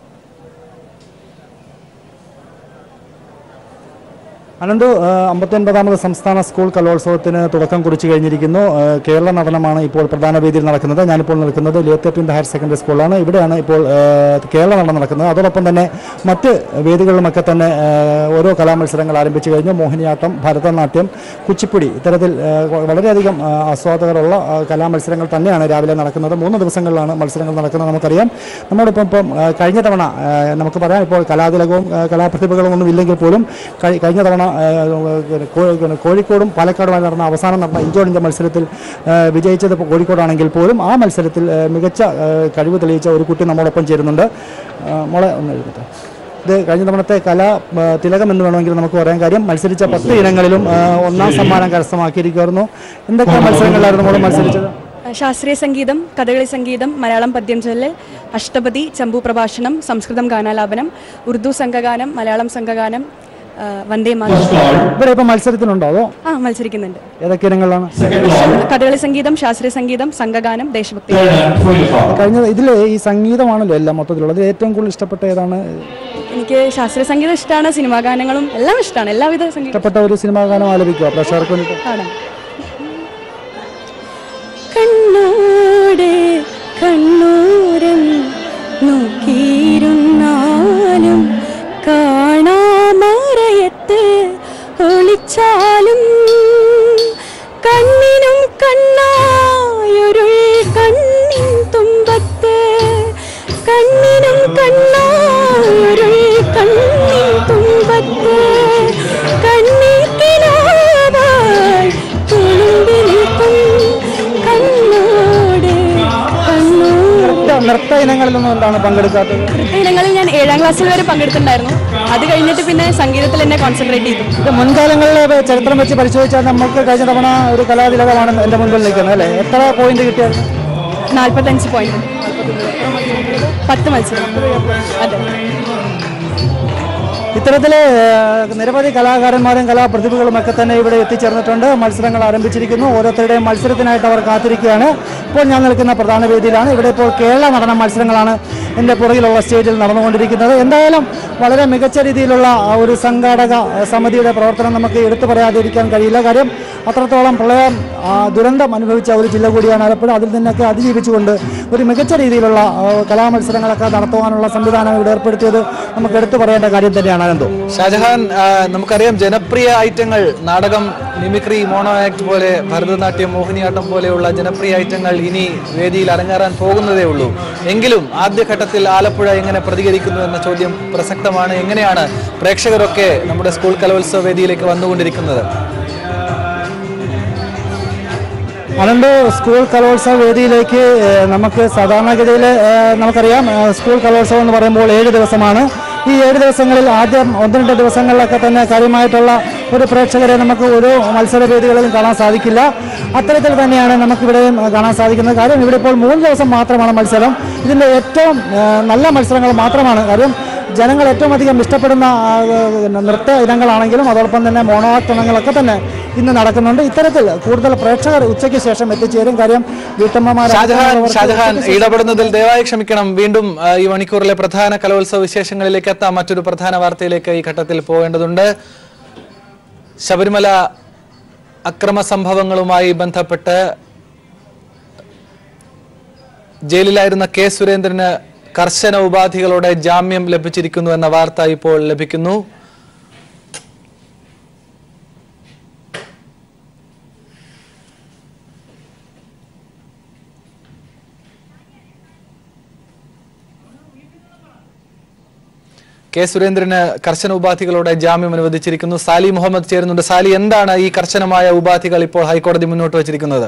അനന്തു അമ്പത്തൊൻപതാമത് സംസ്ഥാന സ്കൂൾ കലോത്സവത്തിന് തുടക്കം കുറിച്ച് കഴിഞ്ഞിരിക്കുന്നു ആ, കേരള നടനമാണ് ഇപ്പോൾ പ്രധാന വേദിയിൽ നടക്കുന്നത് ഞാനിപ്പോൾ നിൽക്കുന്നത് ലിയത്തപ്പിൻ്റെ ഹയർ സെക്കൻഡറി സ്കൂളിലാണ് ഇവിടെയാണ് ഇപ്പോൾ ആ, കേരള നടനം നടക്കുന്നത് അതോടൊപ്പം തന്നെ മറ്റ് വേദികളിലുമൊക്കെ തന്നെ ആ, ഓരോ കലാമത്സരങ്ങൾ ആരംഭിച്ചു കഴിഞ്ഞു മോഹിനിയാട്ടം ഭരതനാട്യം കുച്ചിപ്പുടി ഇത്തരത്തിൽ ആ, വളരെയധികം ആ, ആസ്വാദകരുള്ള ആ, കലാമത്സരങ്ങൾ തന്നെയാണ് രാവിലെ നടക്കുന്നത് മൂന്ന് ദിവസങ്ങളിലാണ് മത്സരങ്ങൾ നടക്കുന്നത് നമുക്കറിയാം നമ്മോടൊപ്പം ഇപ്പം ആ, കഴിഞ്ഞ തവണ ആ, നമുക്ക് പറയാം ഇപ്പോൾ കലാതിലകവും ആ, കലാപ്രതിഭകളും ഒന്നും ഇല്ലെങ്കിൽ പോലും കഴി- കഴിഞ്ഞ തവണ ആ, കോ- കോഴിക്കോടും പാലക്കാടുമായി നടന്ന അവസാനം നടന്ന ഇഞ്ചോടിഞ്ച മത്സരത്തിൽ ആ, വിജയിച്ചത് ഇപ്പോൾ കോഴിക്കോടാണെങ്കിൽ പോലും ആ മത്സരത്തിൽ ആ, മികച്ച ആ, കഴിവ് തെളിയിച്ച ഒരു കുട്ടി നമ്മോടൊപ്പം ചേരുന്നുണ്ട് ആ, മോളെ ഒന്ന് എഴുതട്ടെ ഇത് കഴിഞ്ഞ തവണത്തെ കലാ ആ, തിലകം എന്ന് വേണമെങ്കിൽ നമുക്ക് പറയാൻ കാര്യം മത്സരിച്ച പത്ത് ഇനങ്ങളിലും ആ, ഒന്നാം സമ്മാനം കരസ്ഥമാക്കിയിരിക്കുമായിരുന്നു എന്തൊക്കെ മത്സരങ്ങളിലായിരുന്നു മോളെ മത്സരിച്ചത് ശാസ്ത്രീയ സംഗീതം കഥകളി സംഗീതം മലയാളം പദ്യം ചൊല്ല് അഷ്ടപതി ചമ്പു പ്രഭാഷണം സംസ്കൃതം ഗാനാലാപനം ഉറുദു സംഘഗാനം മലയാളം സംഘഗാനം ആ, വന്ദേ മാതരം ഇവിടെ ഇപ്പം മത്സരത്തിനുണ്ടോ അതോ ആ മത്സരിക്കുന്നുണ്ട് ഏതൊക്കെ ഇനങ്ങളിലാണ് കഥകളി സംഗീതം ശാസ്ത്രീയ സംഗീതം സംഘഗാനം ദേശഭക്തി കഴിഞ്ഞ ഇതിൽ ഈ സംഗീതമാണല്ലോ എല്ലാം മൊത്തത്തിലുള്ളത് ഇതിൽ ഏറ്റവും കൂടുതൽ ഇഷ്ടപ്പെട്ട ഏതാണ് എനിക്ക് ശാസ്ത്രീയ സംഗീതം ഇഷ്ടമാണ് സിനിമാ ഗാനങ്ങളും എല്ലാം ഇഷ്ടമാണ് എല്ലാവിധ സംഗീതം ഇഷ്ടപ്പെട്ട ഒരു സിനിമാ ഗാനം ആലപിക്കുക പ്രേക്ഷകർക്ക് വേണ്ടിയിട്ട് പാടാം കണ്ണോട് കണ്ണൂരം നോക്കിയിരുന്നാലും കാണാമറയത്ത് ഒളിച്ചാലും കണ്ണിനും കണ്ണായൊരു കണ്ണിൻ തുമ്പത്ത് കണ്ണിനും കണ്ണായൊരു കണ്ണിൻ തുമ്പത്ത് കണ്ണീക്കിനാവായി തുളുമ്പി നിൽക്കും കണ്ണോട് കണ്ണോട് നൃത്ത നൃത്ത ഇനങ്ങളിലൊന്നും എന്താണ് പങ്കെടുക്കാത്തത് നൃത്ത ഇനങ്ങളിൽ ഞാൻ ഏഴാം ക്ലാസ്സിൽ വരെ പങ്കെടുത്തിട്ടുണ്ടായിരുന്നു അത് കഴിഞ്ഞിട്ട് പിന്നെ സംഗീതത്തിൽ എന്നെ കോൺസെൻട്രേറ്റ് ചെയ്തു ഇത് മുൻകാലങ്ങളിലെ ചരിത്രം വെച്ച് പരിശോധിച്ചാൽ നമുക്ക് കഴിഞ്ഞ തവണ ഒരു കലാതിലകമാണ് എൻ്റെ മുൻപിൽ നിൽക്കുന്നത് അല്ലേ എത്ര പോയിന്റ് കിട്ടിയായിരുന്നു നാൽപ്പത്തഞ്ച് പോയിന്റ് പത്ത് മത്സരം അതെ ഇത്തരത്തില് ഏഹ്, നിരവധി കലാകാരന്മാരും കലാപ്രതിഭകളും ഒക്കെ തന്നെ ഇവിടെ എത്തിച്ചേർന്നിട്ടുണ്ട് മത്സരങ്ങൾ ആരംഭിച്ചിരിക്കുന്നു ഓരോരുത്തരുടെയും മത്സരത്തിനായിട്ട് അവർ കാത്തിരിക്കുകയാണ് ഇപ്പോൾ ഞാൻ നിൽക്കുന്ന പ്രധാന വേദിയിലാണ് ഇവിടെ ഇപ്പോൾ കേരള നടന മത്സരങ്ങളാണ് എൻ്റെ പുറകിലുള്ള സ്റ്റേജിൽ നടന്നുകൊണ്ടിരിക്കുന്നത് എന്തായാലും വളരെ മികച്ച രീതിയിലുള്ള ആ ഒരു സംഘാടക ആ, സമിതിയുടെ പ്രവർത്തനം നമുക്ക് എടുത്തു പറയാതിരിക്കാൻ കഴിയില്ല കാര്യം അത്രത്തോളം പ്രളയം ആ, ദുരന്തം അനുഭവിച്ച ഒരു ജില്ല കൂടിയാണ് ആലപ്പുഴ അതിൽ നിന്നൊക്കെ അതിജീവിച്ചുകൊണ്ട് ഒരു മികച്ച രീതിയിലുള്ള ആ, കലാമത്സരങ്ങളൊക്കെ നടത്തുവാനുള്ള സംവിധാനം ഇവിടെ ഏർപ്പെടുത്തിയത് നമുക്ക് എടുത്തു പറയേണ്ട കാര്യം തന്നെയാണ് അനന്തോ ഷാജഹാൻ ആ, നമുക്കറിയാം ജനപ്രിയ ഐറ്റങ്ങൾ നാടകം മിമിക്രി മോണോ ആക്ട് പോലെ ഭരതനാട്യം മോഹിനിയാട്ടം പോലെയുള്ള ജനപ്രിയ ഐറ്റങ്ങൾ ഇനി വേദിയിൽ അരങ്ങേറാൻ പോകുന്നതേ ഉള്ളൂ എങ്കിലും ആദ്യഘട്ടത്തിൽ ആലപ്പുഴ എങ്ങനെ പ്രതികരിക്കുന്നു എന്ന ചോദ്യം പ്രസക്തമാണ് എങ്ങനെയാണ് പ്രേക്ഷകരൊക്കെ നമ്മുടെ സ്കൂൾ കലോത്സവ വേദിയിലേക്ക് വന്നുകൊണ്ടിരിക്കുന്നത് അനന്ത് സ്കൂൾ കലോത്സവ വേദിയിലേക്ക് ഏഹ്, നമുക്ക് സാധാരണഗതിയിൽ ഏഹ്, നമുക്കറിയാം ഏഹ്, സ്കൂൾ കലോത്സവം എന്ന് പറയുമ്പോൾ ഏഴ് ദിവസമാണ് ഈ ഏഴ് ദിവസങ്ങളിൽ ആദ്യം ഒന്ന് രണ്ട് ദിവസങ്ങളിലൊക്കെ തന്നെ കാര്യമായിട്ടുള്ള ഒരു പ്രേക്ഷകരെ നമുക്ക് ഒരു മത്സര വേദികളിലും കാണാൻ സാധിക്കില്ല അത്തരത്തിൽ തന്നെയാണ് നമുക്കിവിടെയും ഏഹ്, കാണാൻ സാധിക്കുന്നത് കാര്യം ഇവിടെ ഇപ്പോൾ മൂന്ന് ദിവസം മാത്രമാണ് മത്സരം ഇതിൻ്റെ ഏറ്റവും ഏഹ്, നല്ല മത്സരങ്ങൾ മാത്രമാണ് കാര്യം ജനങ്ങൾ ഏറ്റവും അധികം ഇഷ്ടപ്പെടുന്ന ആ, പിന്നെ നൃത്ത ഇനങ്ങളാണെങ്കിലും അതോടൊപ്പം തന്നെ മോണോആക്ട് ഇനങ്ങളൊക്കെ തന്നെ ഇന്ന് നടക്കുന്നുണ്ട് ഇത്തരത്തിൽ കൂടുതൽ പ്രേക്ഷകർ ഉച്ചയ്ക്ക് ശേഷം എത്തിച്ചേരും കാര്യം വീട്ടമ്മമാർ ഷാജഹാൻ ഷാജഹാൻ ഇടപെടുന്നതിൽ ദയവായി ക്ഷമിക്കണം വീണ്ടും ആ, ഈ മണിക്കൂറിലെ പ്രധാന കലോത്സവ വിശേഷങ്ങളിലേക്ക് എത്താം മറ്റൊരു പ്രധാന വാർത്തയിലേക്ക് ഈ ഘട്ടത്തിൽ പോകേണ്ടതുണ്ട് ശബരിമല അക്രമ സംഭവങ്ങളുമായി ബന്ധപ്പെട്ട് ജയിലിലായിരുന്ന കെ സുരേന്ദ്രന് കർശന ഉപാധികളോടെ ജാമ്യം ലഭിച്ചിരിക്കുന്നു എന്ന വാർത്ത ഇപ്പോൾ ലഭിക്കുന്നു കെ സുരേന്ദ്രന് കർശന ഉപാധികളോടെ ജാമ്യം അനുവദിച്ചിരിക്കുന്നു സാലി മുഹമ്മദ് ചേരുന്നുണ്ട് സാലി എന്താണ് ഈ കർശനമായ ഉപാധികൾ ഇപ്പോൾ ഹൈക്കോടതി മുന്നോട്ട് വച്ചിരിക്കുന്നത്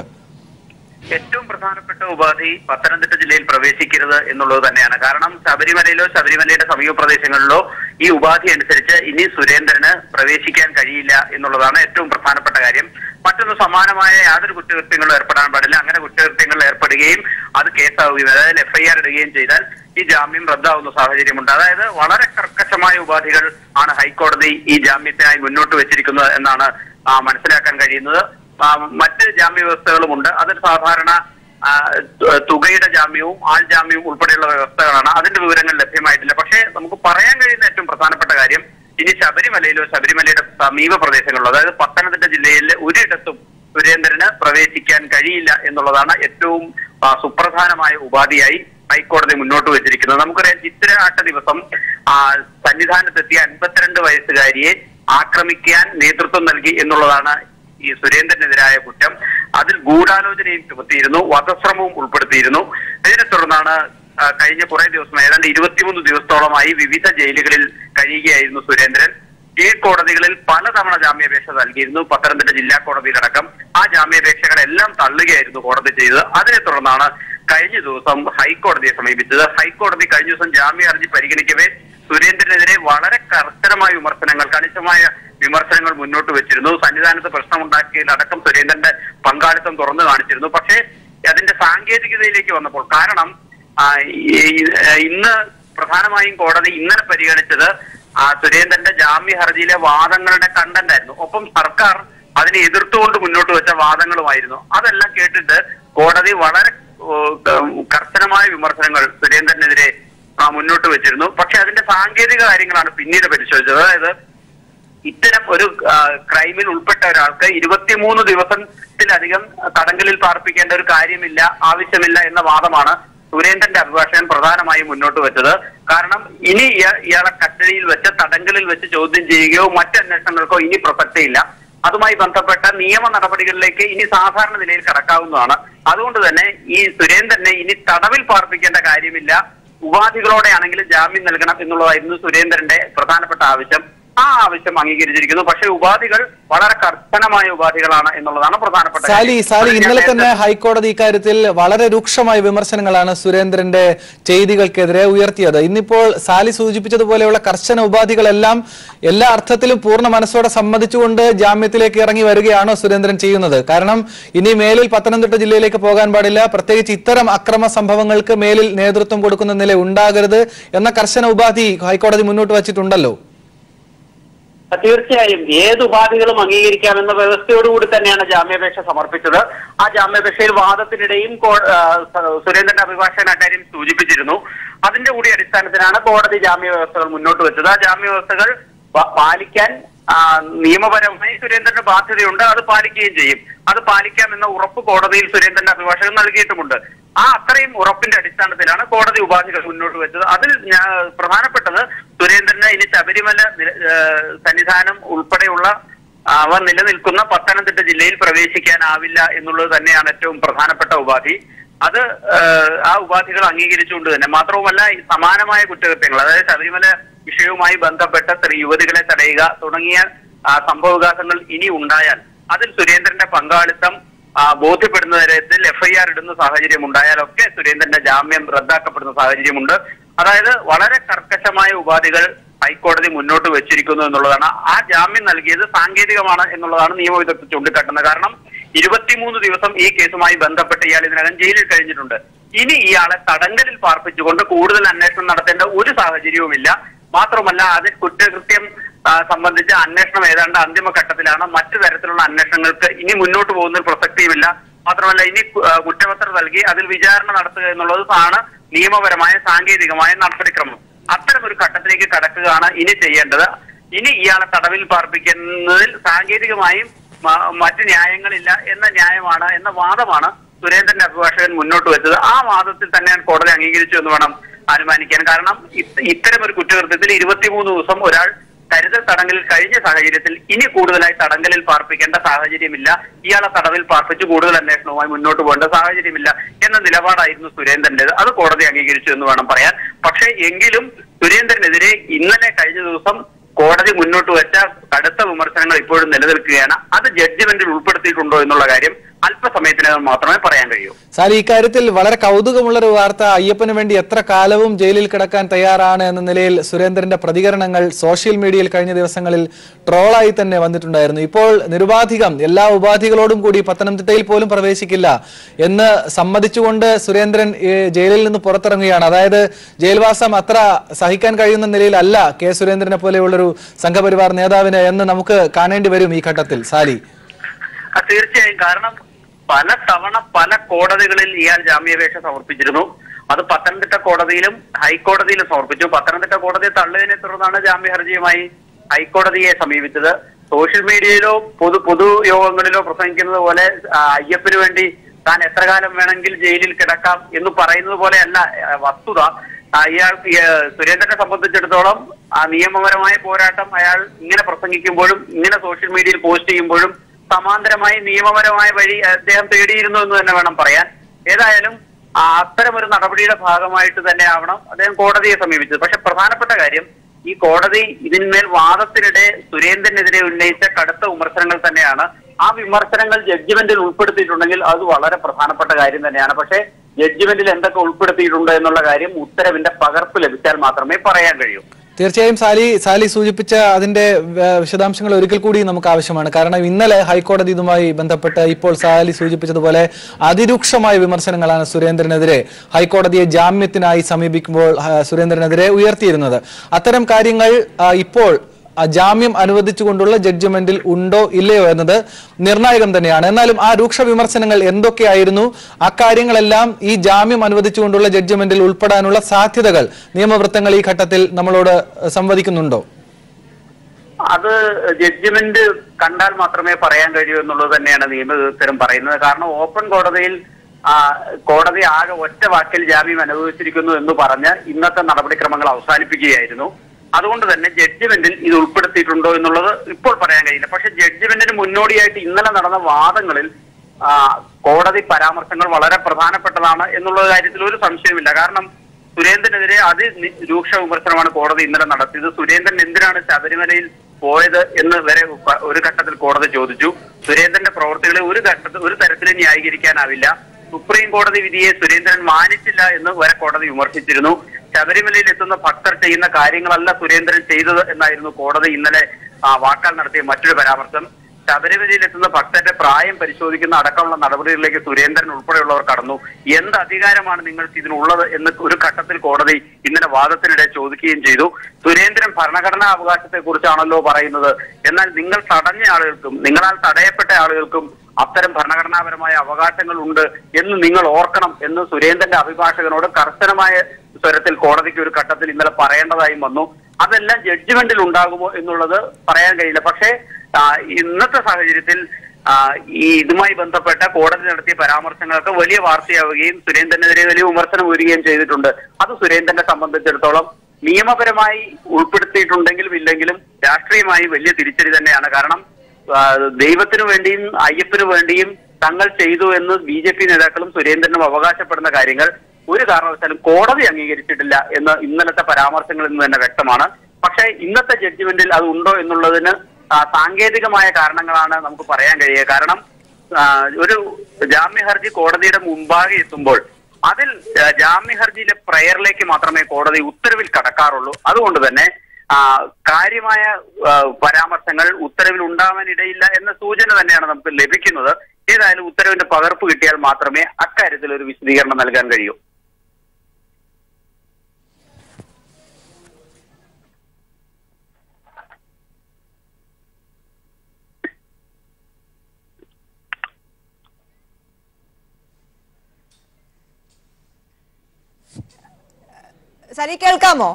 ഏറ്റവും പ്രധാനപ്പെട്ട ഉപാധി പത്തനംതിട്ട ജില്ലയിൽ പ്രവേശിക്കരുത് എന്നുള്ളത് തന്നെയാണ് കാരണം ശബരിമലയിലോ ശബരിമലയുടെ സമീപ പ്രദേശങ്ങളിലോ ഈ ഉപാധി അനുസരിച്ച് ഇനി സുരേന്ദ്രന് പ്രവേശിക്കാൻ കഴിയില്ല എന്നുള്ളതാണ് ഏറ്റവും പ്രധാനപ്പെട്ട കാര്യം മറ്റൊന്ന് സമാനമായ യാതൊരു കുറ്റകൃത്യങ്ങളും ഏർപ്പെടാൻ പാടില്ല അങ്ങനെ കുറ്റകൃത്യങ്ങളിൽ ഏർപ്പെടുകയും അത് കേസാവുകയും അതായത് എഫ്ഐആർ ഇടുകയും ചെയ്താൽ ഈ ജാമ്യം റദ്ദാവുന്ന സാഹചര്യമുണ്ട് അതായത് വളരെ കർക്കശമായ ഉപാധികൾ ആണ് ഹൈക്കോടതി ഈ ജാമ്യത്തിനായി മുന്നോട്ട് വെച്ചിരിക്കുന്നത് എന്നാണ് ആ, മനസ്സിലാക്കാൻ കഴിയുന്നത് ആ, മറ്റ് ജാമ്യ വ്യവസ്ഥകളുമുണ്ട് അതിൽ സാധാരണ ആ, തു- തുകയുടെ ജാമ്യവും ആൾ ജാമ്യവും ഉൾപ്പെടെയുള്ള വ്യവസ്ഥകളാണ് അതിന്റെ വിവരങ്ങൾ ലഭ്യമായിട്ടില്ല പക്ഷേ നമുക്ക് പറയാൻ കഴിയുന്ന ഏറ്റവും പ്രധാനപ്പെട്ട കാര്യം ഇനി ശബരിമലയിലോ ശബരിമലയുടെ സമീപ പ്രദേശങ്ങളിലോ അതായത് പത്തനംതിട്ട ജില്ലയിലെ ഒരിടത്തും സുരേന്ദ്രന് പ്രവേശിക്കാൻ കഴിയില്ല എന്നുള്ളതാണ് ഏറ്റവും ആ, സുപ്രധാനമായ ഉപാധിയായി ഹൈക്കോടതി മുന്നോട്ട് വെച്ചിരിക്കുന്നത് നമുക്കറിയാം ചിത്തിരാട്ട ദിവസം ആ, സന്നിധാനത്തെത്തിയ അൻപത്തിരണ്ട് വയസ്സുകാരിയെ ആക്രമിക്കാൻ നേതൃത്വം നൽകി എന്നുള്ളതാണ് ഈ സുരേന്ദ്രനെതിരായ കുറ്റം അതിൽ ഗൂഢാലോചനയും ചുമത്തിയിരുന്നു വധശ്രമവും ഉൾപ്പെടുത്തിയിരുന്നു ഇതിനെ തുടർന്നാണ് ആ, കഴിഞ്ഞ കുറെ ദിവസം ഏതാണ്ട് ഇരുപത്തിമൂന്ന് ദിവസത്തോളമായി വിവിധ ജയിലുകളിൽ കഴിയുകയായിരുന്നു സുരേന്ദ്രൻ കീഴ്ക്കോടതികളിൽ പലതവണ ജാമ്യാപേക്ഷ നൽകിയിരുന്നു പത്തനംതിട്ട ജില്ലാ കോടതിയിലടക്കം ആ ജാമ്യാപേക്ഷകളെല്ലാം തള്ളുകയായിരുന്നു കോടതി ചെയ്തത് അതിനെ തുടർന്നാണ് കഴിഞ്ഞ ദിവസം ഹൈക്കോടതിയെ സമീപിച്ചത് ഹൈക്കോടതി കഴിഞ്ഞ ദിവസം ജാമ്യ ഹർജി പരിഗണിക്കവേ സുരേന്ദ്രനെതിരെ വളരെ കർശനമായ വിമർശനങ്ങൾ കണിശമായ വിമർശനങ്ങൾ മുന്നോട്ട് വെച്ചിരുന്നു സന്നിധാനത്ത് പ്രശ്നമുണ്ടാക്കിയതിലടക്കം സുരേന്ദ്രന്റെ പങ്കാളിത്തം തുറന്നു കാണിച്ചിരുന്നു പക്ഷേ അതിന്റെ സാങ്കേതികതയിലേക്ക് വന്നപ്പോൾ കാരണം ആ, ഈ- ഇന്ന് പ്രധാനമായും കോടതി ഇന്നലെ പരിഗണിച്ചത് ആ സുരേന്ദ്രന്റെ ജാമ്യ ഹർജിയിലെ വാദങ്ങളുടെ കണ്ടന്റ് ആയിരുന്നു ഒപ്പം സർക്കാർ അതിനെ എതിർത്തുകൊണ്ട് മുന്നോട്ട് വെച്ച വാദങ്ങളുമായിരുന്നു അതെല്ലാം കേട്ടിട്ട് കോടതി വളരെ ഓ, കർശനമായ വിമർശനങ്ങൾ സുരേന്ദ്രനെതിരെ ആ, മുന്നോട്ട് വെച്ചിരുന്നു പക്ഷെ അതിന്റെ സാങ്കേതിക കാര്യങ്ങളാണ് പിന്നീട് പരിശോധിച്ചത് അതായത് ഇത്തരം ഒരു ആ, ക്രൈമിൽ ഉൾപ്പെട്ട ഒരാൾക്ക് ഇരുപത്തിമൂന്ന് ദിവസത്തിലധികം തടങ്കലിൽ പാർപ്പിക്കേണ്ട ഒരു കാര്യമില്ല ആവശ്യമില്ല എന്ന വാദമാണ് സുരേന്ദ്രന്റെ അഭിഭാഷകൻ പ്രധാനമായും മുന്നോട്ട് വെച്ചത് കാരണം ഇനി ഇയ- ഇയാളെ കസ്റ്റഡിയിൽ വെച്ച് തടങ്കലിൽ വെച്ച് ചോദ്യം ചെയ്യുകയോ മറ്റ് അന്വേഷണങ്ങൾക്കോ ഇനി പ്രസക്തിയില്ല അതുമായി ബന്ധപ്പെട്ട നിയമ നടപടികളിലേക്ക് ഇനി സാധാരണ നിലയിൽ കടക്കാവുന്നതാണ് അതുകൊണ്ട് തന്നെ ഈ സുരേന്ദ്രനെ ഇനി തടവിൽ പാർപ്പിക്കേണ്ട കാര്യമില്ല ഉപാധികളോടെയാണെങ്കിലും ജാമ്യം നൽകണം എന്നുള്ളതായിരുന്നു സുരേന്ദ്രന്റെ പ്രധാനപ്പെട്ട ആവശ്യം ആ ആവശ്യം അംഗീകരിച്ചിരിക്കുന്നു പക്ഷേ ഉപാധികൾ വളരെ കർശനമായ ഉപാധികളാണ് എന്നുള്ളതാണ് പ്രധാനപ്പെട്ട സാലി കാര്യം. സാലി അത് ഞാൻ ഇന്നലെ നേരത്തെ- തന്നെ ഹൈക്കോടതി ഇക്കാര്യത്തിൽ വളരെ രൂക്ഷമായ വിമർശനങ്ങളാണ് സുരേന്ദ്രന്റെ ചെയ്തികൾക്കെതിരെ ഉയർത്തിയത് ഇന്നിപ്പോൾ സാലി സൂചിപ്പിച്ചതുപോലെയുള്ള കർശന ഉപാധികളെല്ലാം എല്ലാ അർത്ഥത്തിലും പൂർണ്ണ മനസ്സോടെ സമ്മതിച്ചുകൊണ്ട് ജാമ്യത്തിലേക്ക് ഇറങ്ങി വരികയാണോ സുരേന്ദ്രൻ ചെയ്യുന്നത് കാരണം ഇനി മേലിൽ പത്തനംതിട്ട ജില്ലയിലേക്ക് പോകാൻ പാടില്ല പ്രത്യേകിച്ച് ഇത്തരം അക്രമ സംഭവങ്ങൾക്ക് മേലിൽ നേതൃത്വം കൊടുക്കുന്ന നില ഉണ്ടാകരുത് എന്ന കർശന ഉപാധി ഹൈക്കോടതി മുന്നോട്ട് വച്ചിട്ടുണ്ടല്ലോ തീർച്ചയായും ഏത് ഉപാധികളും അംഗീകരിക്കാമെന്ന വ്യവസ്ഥയോടുകൂടി തന്നെയാണ് ജാമ്യാപേക്ഷ സമർപ്പിച്ചത് ആ ജാമ്യാപേക്ഷയിൽ വാദത്തിനിടെയും കോ- ആ, സ- സുരേന്ദ്രന്റെ അഭിഭാഷകൻ അക്കാര്യം സൂചിപ്പിച്ചിരുന്നു അതിന്റെ കൂടി അടിസ്ഥാനത്തിലാണ് കോടതി ജാമ്യ വ്യവസ്ഥകൾ മുന്നോട്ട് വെച്ചത് ആ ജാമ്യ വ്യവസ്ഥകൾ പ- പാലിക്കാൻ ആ, നിയമപരമായി സുരേന്ദ്രന് ബാധ്യതയുണ്ട് അത് പാലിക്കുകയും ചെയ്യും അത് പാലിക്കാമെന്ന ഉറപ്പ് കോടതിയിൽ സുരേന്ദ്രന്റെ അഭിഭാഷകൻ നൽകിയിട്ടുമുണ്ട് ആ അത്രയും ഉറപ്പിന്റെ അടിസ്ഥാനത്തിലാണ് കോടതി ഉപാധികൾ മുന്നോട്ട് വെച്ചത് അതിൽ ഞാൻ പ്രധാനപ്പെട്ടത് സുരേന്ദ്രന് ഇനി ശബരിമല നില- ഏഹ് സന്നിധാനം ഉൾപ്പെടെയുള്ള അവ നിലനിൽക്കുന്ന പത്തനംതിട്ട ജില്ലയിൽ പ്രവേശിക്കാനാവില്ല എന്നുള്ളത് തന്നെയാണ് ഏറ്റവും പ്രധാനപ്പെട്ട ഉപാധി അത് ഏഹ്, ആ ഉപാധികൾ അംഗീകരിച്ചുകൊണ്ട് തന്നെ മാത്രവുമല്ല ഈ സമാനമായ കുറ്റകൃത്യങ്ങൾ അതായത് ശബരിമല വിഷയവുമായി ബന്ധപ്പെട്ട സ്ത്രീ യുവതികളെ തടയുക തുടങ്ങിയ ആ, സംഭവവികാസങ്ങൾ ഇനി ഉണ്ടായാൽ അതിൽ സുരേന്ദ്രന്റെ പങ്കാളിത്തം ആ, ബോധ്യപ്പെടുന്ന തരത്തിൽ എഫ്ഐആർ ഇടുന്ന സാഹചര്യം ഉണ്ടായാലൊക്കെ സുരേന്ദ്രന്റെ ജാമ്യം റദ്ദാക്കപ്പെടുന്ന സാഹചര്യമുണ്ട് അതായത് വളരെ കർക്കശമായ ഉപാധികൾ ഹൈക്കോടതി മുന്നോട്ട് വെച്ചിരിക്കുന്നു എന്നുള്ളതാണ് ആ ജാമ്യം നൽകിയത് സാങ്കേതികമാണ് എന്നുള്ളതാണ് നിയമവിദഗ്ധർ ചൂണ്ടിക്കാട്ടുന്നത് കാരണം ഇരുപത്തിമൂന്ന് ദിവസം ഈ കേസുമായി ബന്ധപ്പെട്ട് ഇയാൾ ഇതിനകം ജയിലിൽ കഴിഞ്ഞിട്ടുണ്ട് ഇനി ഇയാളെ തടങ്കലിൽ പാർപ്പിച്ചുകൊണ്ട് കൂടുതൽ അന്വേഷണം നടത്തേണ്ട ഒരു സാഹചര്യവുമില്ല മാത്രമല്ല അതിൽ കുറ്റകൃത്യം ആ, സംബന്ധിച്ച അന്വേഷണം ഏതാണ്ട് അന്തിമഘട്ടത്തിലാണ് മറ്റു തരത്തിലുള്ള അന്വേഷണങ്ങൾക്ക് ഇനി മുന്നോട്ട് പോകുന്ന ഒരു പ്രസക്തിയുമില്ല മാത്രമല്ല ഇനി കു- ആ, കുറ്റപത്രം നൽകി അതിൽ വിചാരണ നടത്തുക എന്നുള്ളത് ആണ് നിയമപരമായ സാങ്കേതികമായ നടപടിക്രമം അത്തരം ഒരു ഘട്ടത്തിലേക്ക് കടക്കുകയാണ് ഇനി ചെയ്യേണ്ടത് ഇനി ഇയാളെ തടവിൽ പാർപ്പിക്കുന്നതിൽ സാങ്കേതികമായും മ- മറ്റ് ന്യായങ്ങളില്ല എന്ന ന്യായമാണ് എന്ന വാദമാണ് സുരേന്ദ്രന്റെ അഭിഭാഷകൻ മുന്നോട്ട് വെച്ചത് ആ വാദത്തിൽ തന്നെയാണ് കോടതി അംഗീകരിച്ചു എന്ന് വേണം അനുമാനിക്കാൻ കാരണം ഇത് ഇത്തരം ഒരു കുറ്റകൃത്യത്തിൽ ഇരുപത്തിമൂന്ന് ദിവസം ഒരാൾ കരുതൽ തടങ്കലിൽ കഴിഞ്ഞ സാഹചര്യത്തിൽ ഇനി കൂടുതലായി തടങ്കലിൽ പാർപ്പിക്കേണ്ട സാഹചര്യമില്ല ഇയാളെ തടവിൽ പാർപ്പിച്ച് കൂടുതൽ അന്വേഷണവുമായി മുന്നോട്ട് പോകേണ്ട സാഹചര്യമില്ല എന്ന നിലപാടായിരുന്നു സുരേന്ദ്രന്റേത് അത് കോടതി അംഗീകരിച്ചു എന്ന് വേണം പറയാൻ പക്ഷേ എങ്കിലും സുരേന്ദ്രനെതിരെ ഇന്നലെ കഴിഞ്ഞ ദിവസം കോടതി മുന്നോട്ട് വെച്ച കടുത്ത വിമർശനങ്ങൾ ഇപ്പോഴും നിലനിൽക്കുകയാണ് അത് ജഡ്ജ്മെന്റിൽ ഉൾപ്പെടുത്തിയിട്ടുണ്ടോ എന്നുള്ള കാര്യം അല്പസമയത്തിനകം മാത്രമേ പറയാൻ കഴിയൂ സാർ ഇക്കാര്യത്തിൽ വളരെ കൗതുകമുള്ള ഒരു വാർത്ത അയ്യപ്പന് വേണ്ടി എത്ര കാലവും ജയിലിൽ കിടക്കാൻ തയ്യാറാണ് എന്ന നിലയിൽ സുരേന്ദ്രന്റെ പ്രതികരണങ്ങൾ സോഷ്യൽ മീഡിയയിൽ കഴിഞ്ഞ ദിവസങ്ങളിൽ ട്രോളായി തന്നെ വന്നിട്ടുണ്ടായിരുന്നു ഇപ്പോൾ നിരുപാധികം എല്ലാ ഉപാധികളോടും കൂടി പത്തനംതിട്ടയിൽ പോലും പ്രവേശിക്കില്ല എന്ന് സമ്മതിച്ചുകൊണ്ട് സുരേന്ദ്രൻ ഈ ജയിലിൽ നിന്ന് പുറത്തിറങ്ങുകയാണ് അതായത് ജയിൽവാസം അത്ര സഹിക്കാൻ കഴിയുന്ന നിലയിലല്ല കെ സുരേന്ദ്രനെ പോലെയുള്ളൊരു സംഘപരിവാർ നേതാവിന് എന്ന് നമുക്ക് കാണേണ്ടി വരും ഈ ഘട്ടത്തിൽ സാലി ആ, തീർച്ചയായും കാരണം പല തവണ പല കോടതികളിൽ ഇയാൾ ജാമ്യാപേക്ഷ സമർപ്പിച്ചിരുന്നു അത് പത്തനംതിട്ട കോടതിയിലും ഹൈക്കോടതിയിലും സമർപ്പിച്ചു പത്തനംതിട്ട കോടതി തള്ളിയതിനെ തുടർന്നാണ് ജാമ്യ ഹർജിയുമായി ഹൈക്കോടതിയെ സമീപിച്ചത് സോഷ്യൽ മീഡിയയിലോ പൊതു പൊതുയോഗങ്ങളിലോ പ്രസംഗിക്കുന്നത് പോലെ ആ, അയ്യപ്പന് വേണ്ടി താൻ എത്ര കാലം വേണമെങ്കിൽ ജയിലിൽ കിടക്കാം എന്ന് പറയുന്നത് പോലെയല്ല ആ, വസ്തുത ആ, ഇയാൾ ഈ, ആ, സുരേന്ദ്രനെ സംബന്ധിച്ചിടത്തോളം ആ നിയമപരമായ പോരാട്ടം അയാൾ ഇങ്ങനെ പ്രസംഗിക്കുമ്പോഴും ഇങ്ങനെ സോഷ്യൽ മീഡിയയിൽ പോസ്റ്റ് ചെയ്യുമ്പോഴും സമാന്തരമായി നിയമപരമായ വഴി അദ്ദേഹം തേടിയിരുന്നു എന്ന് തന്നെ വേണം പറയാൻ ഏതായാലും ആ അത്തരം ഒരു നടപടിയുടെ ഭാഗമായിട്ട് തന്നെ ആവണം അദ്ദേഹം കോടതിയെ സമീപിച്ചത് പക്ഷെ പ്രധാനപ്പെട്ട കാര്യം ഈ കോടതി ഇതിന്മേൽ വാദത്തിനിടെ സുരേന്ദ്രനെതിരെ ഉന്നയിച്ച കടുത്ത വിമർശനങ്ങൾ തന്നെയാണ് ആ വിമർശനങ്ങൾ ജഡ്ജ്മെന്റിൽ ഉൾപ്പെടുത്തിയിട്ടുണ്ടെങ്കിൽ അത് വളരെ പ്രധാനപ്പെട്ട കാര്യം തന്നെയാണ് പക്ഷേ ജഡ്ജ്മെന്റിൽ എന്തൊക്കെ ഉൾപ്പെടുത്തിയിട്ടുണ്ട് എന്നുള്ള കാര്യം ഉത്തരവിന്റെ പകർപ്പ് ലഭിച്ചാൽ മാത്രമേ പറയാൻ കഴിയൂ തീർച്ചയായും സാലി സാലി സൂചിപ്പിച്ച അതിന്റെ ഏഹ്, വിശദാംശങ്ങൾ ഒരിക്കൽ കൂടി നമുക്ക് ആവശ്യമാണ് കാരണം ഇന്നലെ ഹൈക്കോടതി ഇതുമായി ബന്ധപ്പെട്ട് ഇപ്പോൾ സാലി സൂചിപ്പിച്ചതുപോലെ അതിരൂക്ഷമായ വിമർശനങ്ങളാണ് സുരേന്ദ്രനെതിരെ ഹൈക്കോടതിയെ ജാമ്യത്തിനായി സമീപിക്കുമ്പോൾ ആ, സുരേന്ദ്രനെതിരെ ഉയർത്തിയിരുന്നത് അത്തരം കാര്യങ്ങൾ ആ, ഇപ്പോൾ ആ ജാമ്യം അനുവദിച്ചുകൊണ്ടുള്ള ജഡ്ജ്മെന്റിൽ ഉണ്ടോ ഇല്ലയോ എന്നത് നിർണായകം തന്നെയാണ് എന്നാലും ആ രൂക്ഷ വിമർശനങ്ങൾ എന്തൊക്കെയായിരുന്നു അക്കാര്യങ്ങളെല്ലാം ഈ ജാമ്യം അനുവദിച്ചുകൊണ്ടുള്ള ജഡ്ജ്മെന്റിൽ ഉൾപ്പെടാനുള്ള സാധ്യതകൾ നിയമവൃത്തങ്ങൾ ഈ ഘട്ടത്തിൽ നമ്മളോട് സംവദിക്കുന്നുണ്ടോ അത് ജഡ്ജ്മെന്റ് കണ്ടാൽ മാത്രമേ പറയാൻ കഴിയൂ എന്നുള്ളത് തന്നെയാണ് നിയമവിദഗ്ധരും പറയുന്നത് കാരണം ഓപ്പൺ കോടതിയിൽ ആ, കോടതി ആകെ ഒറ്റ വാക്കിൽ ജാമ്യം അനുഭവിച്ചിരിക്കുന്നു എന്ന് പറഞ്ഞ് ഇന്നത്തെ നടപടിക്രമങ്ങൾ അവസാനിപ്പിക്കുകയായിരുന്നു അതുകൊണ്ട് തന്നെ ജഡ്ജ്മെന്റിൽ ഇത് ഉൾപ്പെടുത്തിയിട്ടുണ്ടോ എന്നുള്ളത് ഇപ്പോൾ പറയാൻ കഴിയില്ല പക്ഷെ ജഡ്ജ്മെന്റിന് മുന്നോടിയായിട്ട് ഇന്നലെ നടന്ന വാദങ്ങളിൽ ആ, കോടതി പരാമർശങ്ങൾ വളരെ പ്രധാനപ്പെട്ടതാണ് എന്നുള്ള കാര്യത്തിൽ ഒരു സംശയമില്ല കാരണം സുരേന്ദ്രനെതിരെ അതി നി- രൂക്ഷ വിമർശനമാണ് കോടതി ഇന്നലെ നടത്തിയത് സുരേന്ദ്രൻ എന്തിനാണ് ശബരിമലയിൽ പോയത് എന്ന് വരെ പ- ഒരു ഘട്ടത്തിൽ കോടതി ചോദിച്ചു സുരേന്ദ്രന്റെ പ്രവർത്തികളെ ഒരു ഘട്ടത്തിൽ ഒരു തരത്തിലും ന്യായീകരിക്കാനാവില്ല സുപ്രീം കോടതി വിധിയെ സുരേന്ദ്രൻ മാനിച്ചില്ല എന്ന് വരെ കോടതി വിമർശിച്ചിരുന്നു ശബരിമലയിൽ എത്തുന്ന ഭക്തർ ചെയ്യുന്ന കാര്യങ്ങളല്ല സുരേന്ദ്രൻ ചെയ്തത് എന്നായിരുന്നു കോടതി ഇന്നലെ ആ, വാക്കാൽ നടത്തിയ മറ്റൊരു പരാമർശം ശബരിമലയിൽ എത്തുന്ന ഭക്തരുടെ പ്രായം പരിശോധിക്കുന്ന അടക്കമുള്ള നടപടികളിലേക്ക് സുരേന്ദ്രൻ ഉൾപ്പെടെയുള്ളവർ കടന്നു എന്ത് അധികാരമാണ് നിങ്ങൾക്ക് ഇതിനുള്ളത് എന്ന് ഒരു ഘട്ടത്തിൽ കോടതി ഇന്നലെ വാദത്തിനിടെ ചോദിക്കുകയും ചെയ്തു സുരേന്ദ്രൻ ഭരണഘടനാ അവകാശത്തെ കുറിച്ചാണല്ലോ പറയുന്നത് എന്നാൽ നിങ്ങൾ തടഞ്ഞ ആളുകൾക്കും നിങ്ങളാൽ തടയപ്പെട്ട ആളുകൾക്കും അത്തരം ഭരണഘടനാപരമായ അവകാശങ്ങൾ ഉണ്ട് എന്ന് നിങ്ങൾ ഓർക്കണം എന്ന് സുരേന്ദ്രന്റെ അഭിഭാഷകനോട് കർശനമായ സ്വരത്തിൽ കോടതിക്ക് ഒരു ഘട്ടത്തിൽ ഇന്നലെ പറയേണ്ടതായും വന്നു അതെല്ലാം ജഡ്ജ്മെന്റിൽ ഉണ്ടാകുമോ എന്നുള്ളത് പറയാൻ കഴിയില്ല പക്ഷേ ആ, ഇന്നത്തെ സാഹചര്യത്തിൽ ആ, ഈ ഇതുമായി ബന്ധപ്പെട്ട കോടതി നടത്തിയ പരാമർശങ്ങളൊക്കെ വലിയ വാർത്തയാവുകയും സുരേന്ദ്രനെതിരെ വലിയ വിമർശനം ഉയരുകയും ചെയ്തിട്ടുണ്ട് അത് സുരേന്ദ്രനെ സംബന്ധിച്ചിടത്തോളം നിയമപരമായി ഉൾപ്പെടുത്തിയിട്ടുണ്ടെങ്കിലും ഇല്ലെങ്കിലും രാഷ്ട്രീയമായി വലിയ തിരിച്ചടി തന്നെയാണ് കാരണം ആ, ദൈവത്തിനു വേണ്ടിയും അയ്യപ്പനു വേണ്ടിയും തങ്ങൾ ചെയ്തു എന്ന് ബി ജെ പി നേതാക്കളും സുരേന്ദ്രനും അവകാശപ്പെടുന്ന കാര്യങ്ങൾ ഒരു കാരണവശാലും കോടതി അംഗീകരിച്ചിട്ടില്ല എന്ന് ഇന്നലത്തെ പരാമർശങ്ങളിൽ നിന്ന് തന്നെ വ്യക്തമാണ് പക്ഷേ ഇന്നത്തെ ജഡ്ജ്മെന്റിൽ അത് ഉണ്ടോ എന്നുള്ളതിന് ആ, സാങ്കേതികമായ കാരണങ്ങളാണ് നമുക്ക് പറയാൻ കഴിയുക കാരണം ആ, ഒരു ജാമ്യ ഹർജി കോടതിയുടെ മുമ്പാകെ എത്തുമ്പോൾ അതിൽ ആ, ജാമ്യ ഹർജിയിലെ പ്രയറിലേക്ക് മാത്രമേ കോടതി ഉത്തരവിൽ കടക്കാറുള്ളൂ അതുകൊണ്ട് തന്നെ ആ, കാര്യമായ ആ, പരാമർശങ്ങൾ ഉത്തരവിൽ ഉണ്ടാവാൻ ഇടയില്ല എന്ന സൂചന തന്നെയാണ് നമുക്ക് ലഭിക്കുന്നത് ഏതായാലും ഉത്തരവിന്റെ പകർപ്പ് കിട്ടിയാൽ മാത്രമേ അക്കാര്യത്തിൽ ഒരു വിശദീകരണം നൽകാൻ കഴിയൂ സനി കേൾക്കാമോ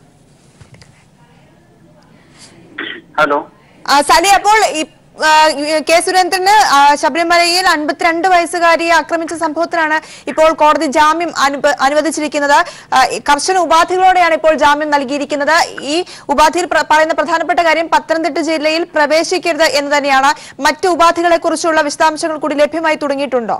ഹലോ ആ, സനി അപ്പോൾ ഈ- ആ, കെ സുരേന്ദ്രന് ആ, ശബരിമലയിൽ അൻപത്തിരണ്ട് വയസ്സുകാരിയെ ആക്രമിച്ച സംഭവത്തിലാണ് ഇപ്പോൾ കോടതി ജാമ്യം അനുപ- അനുവദിച്ചിരിക്കുന്നത് ആ, ഈ കർശന ഉപാധികളോടെയാണ് ഇപ്പോൾ ജാമ്യം നൽകിയിരിക്കുന്നത് ഈ ഉപാധിയിൽ പ്ര- പറയുന്ന പ്രധാനപ്പെട്ട കാര്യം പത്തനംതിട്ട ജില്ലയിൽ പ്രവേശിക്കരുത് എന്ന് തന്നെയാണ് മറ്റു ഉപാധികളെ കുറിച്ചുള്ള വിശദാംശങ്ങൾ കൂടി ലഭ്യമായി തുടങ്ങിയിട്ടുണ്ടോ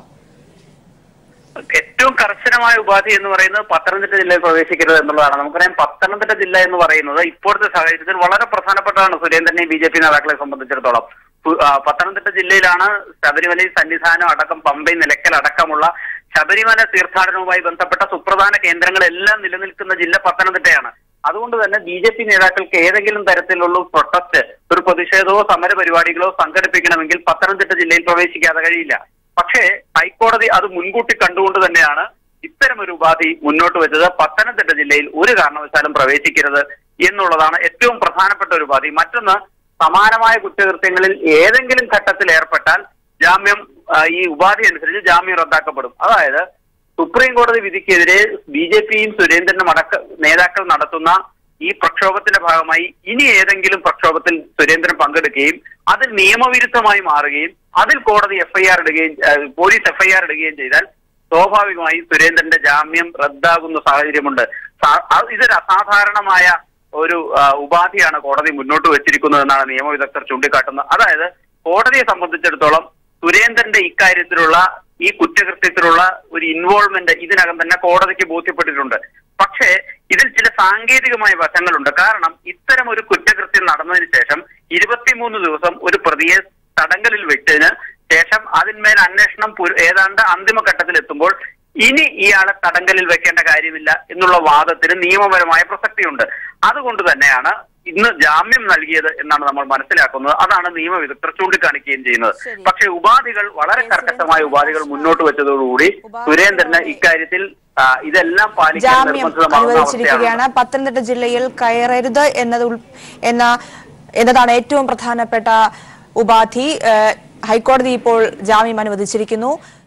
ഏറ്റവും കർശനമായ ഉപാധി എന്ന് പറയുന്നത് പത്തനംതിട്ട ജില്ലയിൽ പ്രവേശിക്കരുത് എന്നുള്ളതാണ് നമുക്കറിയാം പത്തനംതിട്ട ജില്ല എന്ന് പറയുന്നത് ഇപ്പോഴത്തെ സാഹചര്യത്തിൽ വളരെ പ്രധാനപ്പെട്ടതാണ് സുരേന്ദ്രനെയും ബി ജെ പി നേതാക്കളെ സംബന്ധിച്ചിടത്തോളം പു- ആ, പത്തനംതിട്ട ജില്ലയിലാണ് ശബരിമലയിൽ സന്നിധാനം അടക്കം പമ്പൈ നിലയ്ക്കൽ അടക്കമുള്ള ശബരിമല തീർത്ഥാടനവുമായി ബന്ധപ്പെട്ട സുപ്രധാന കേന്ദ്രങ്ങളെല്ലാം നിലനിൽക്കുന്ന ജില്ല പത്തനംതിട്ടയാണ് അതുകൊണ്ട് തന്നെ ബി ജെ പി നേതാക്കൾക്ക് ഏതെങ്കിലും തരത്തിലുള്ള പ്രൊട്ടസ്റ്റ് ഒരു പ്രതിഷേധമോ സമര പരിപാടികളോ സംഘടിപ്പിക്കണമെങ്കിൽ പത്തനംതിട്ട ജില്ലയിൽ പ്രവേശിക്കാതെ കഴിയില്ല പക്ഷേ ഹൈക്കോടതി അത് മുൻകൂട്ടി കണ്ടുകൊണ്ട് തന്നെയാണ് ഇത്തരം ഒരു ഉപാധി മുന്നോട്ട് വെച്ചത് പത്തനംതിട്ട ജില്ലയിൽ ഒരു കാരണവശാലും പ്രവേശിക്കരുത് എന്നുള്ളതാണ് ഏറ്റവും പ്രധാനപ്പെട്ട ഒരു ഉപാധി മറ്റൊന്ന് സമാനമായ കുറ്റകൃത്യങ്ങളിൽ ഏതെങ്കിലും ഘട്ടത്തിൽ ഏർപ്പെട്ടാൽ ജാമ്യം ആ, ഈ ഉപാധി അനുസരിച്ച് ജാമ്യം റദ്ദാക്കപ്പെടും അതായത് സുപ്രീം കോടതി വിധിക്കെതിരെ ബി ജെ പിയും സുരേന്ദ്രനും അടക്ക നേതാക്കൾ നടത്തുന്ന ഈ പ്രക്ഷോഭത്തിന്റെ ഭാഗമായി ഇനി ഏതെങ്കിലും പ്രക്ഷോഭത്തിൽ സുരേന്ദ്രൻ പങ്കെടുക്കുകയും അതിൽ നിയമവിരുദ്ധമായി മാറുകയും അതിൽ കോടതി എഫ്ഐആർ ഇടുകയും ആ, പോലീസ് എഫ്ഐആർ ഇടുകയും ചെയ്താൽ സ്വാഭാവികമായി സുരേന്ദ്രന്റെ ജാമ്യം റദ്ദാകുന്ന സാഹചര്യമുണ്ട് സാ- അത് ഇതൊരു അസാധാരണമായ ഒരു ആ, ഉപാധിയാണ് കോടതി മുന്നോട്ട് വെച്ചിരിക്കുന്നത് എന്നാണ് നിയമവിദഗ്ധർ ചൂണ്ടിക്കാട്ടുന്നത് അതായത് കോടതിയെ സംബന്ധിച്ചിടത്തോളം സുരേന്ദ്രന്റെ ഇക്കാര്യത്തിലുള്ള ഈ കുറ്റകൃത്യത്തിലുള്ള ഒരു ഇൻവോൾവ്മെന്റ് ഇതിനകം തന്നെ കോടതിക്ക് ബോധ്യപ്പെട്ടിട്ടുണ്ട് പക്ഷേ ഇതിൽ ചില സാങ്കേതികമായ വശങ്ങളുണ്ട് കാരണം ഇത്തരം ഒരു കുറ്റകൃത്യം നടന്നതിന് ശേഷം ഇരുപത്തിമൂന്ന് ദിവസം ഒരു പ്രതിയെ തടങ്കലിൽ വെച്ചതിന് ശേഷം അതിന്മേൽ അന്വേഷണം പുര- ഏതാണ്ട് അന്തിമഘട്ടത്തിൽ എത്തുമ്പോൾ ഇനി ഇയാളെ തടങ്കലിൽ വെക്കേണ്ട കാര്യമില്ല എന്നുള്ള വാദത്തിന് നിയമപരമായ പ്രസക്തിയുണ്ട് അതുകൊണ്ട് തന്നെയാണ് ഇന്ന് ജാമ്യം നൽകിയത് എന്നാണ് നമ്മൾ മനസ്സിലാക്കുന്നത് അതാണ് നിയമവിദഗ്ധർ ചൂണ്ടിക്കാണിക്കുകയും ചെയ്യുന്നത് പക്ഷേ ഉപാധികൾ വളരെ കർക്കശമായ ഉപാധികൾ മുന്നോട്ട് വെച്ചതോടുകൂടി സുരേന്ദ്രന് ഇക്കാര്യത്തിൽ ആ, ഇതെല്ലാം പാലിക്കാൻ ജാമ്യം നിർബന്ധിതമാകുന്ന അവസ്ഥയാണ് അനുവദിച്ചിരിക്കുകയാണ് പത്തനംതിട്ട ജില്ലയിൽ കയറരുത് എന്നത് ഉൾ- എന്ന എന്നതാണ് ഏറ്റവും പ്രധാനപ്പെട്ട ഉപാധി ഏഹ് ഹൈക്കോടതി ഇപ്പോൾ ജാമ്യം അനുവദിച്ചിരിക്കുന്നു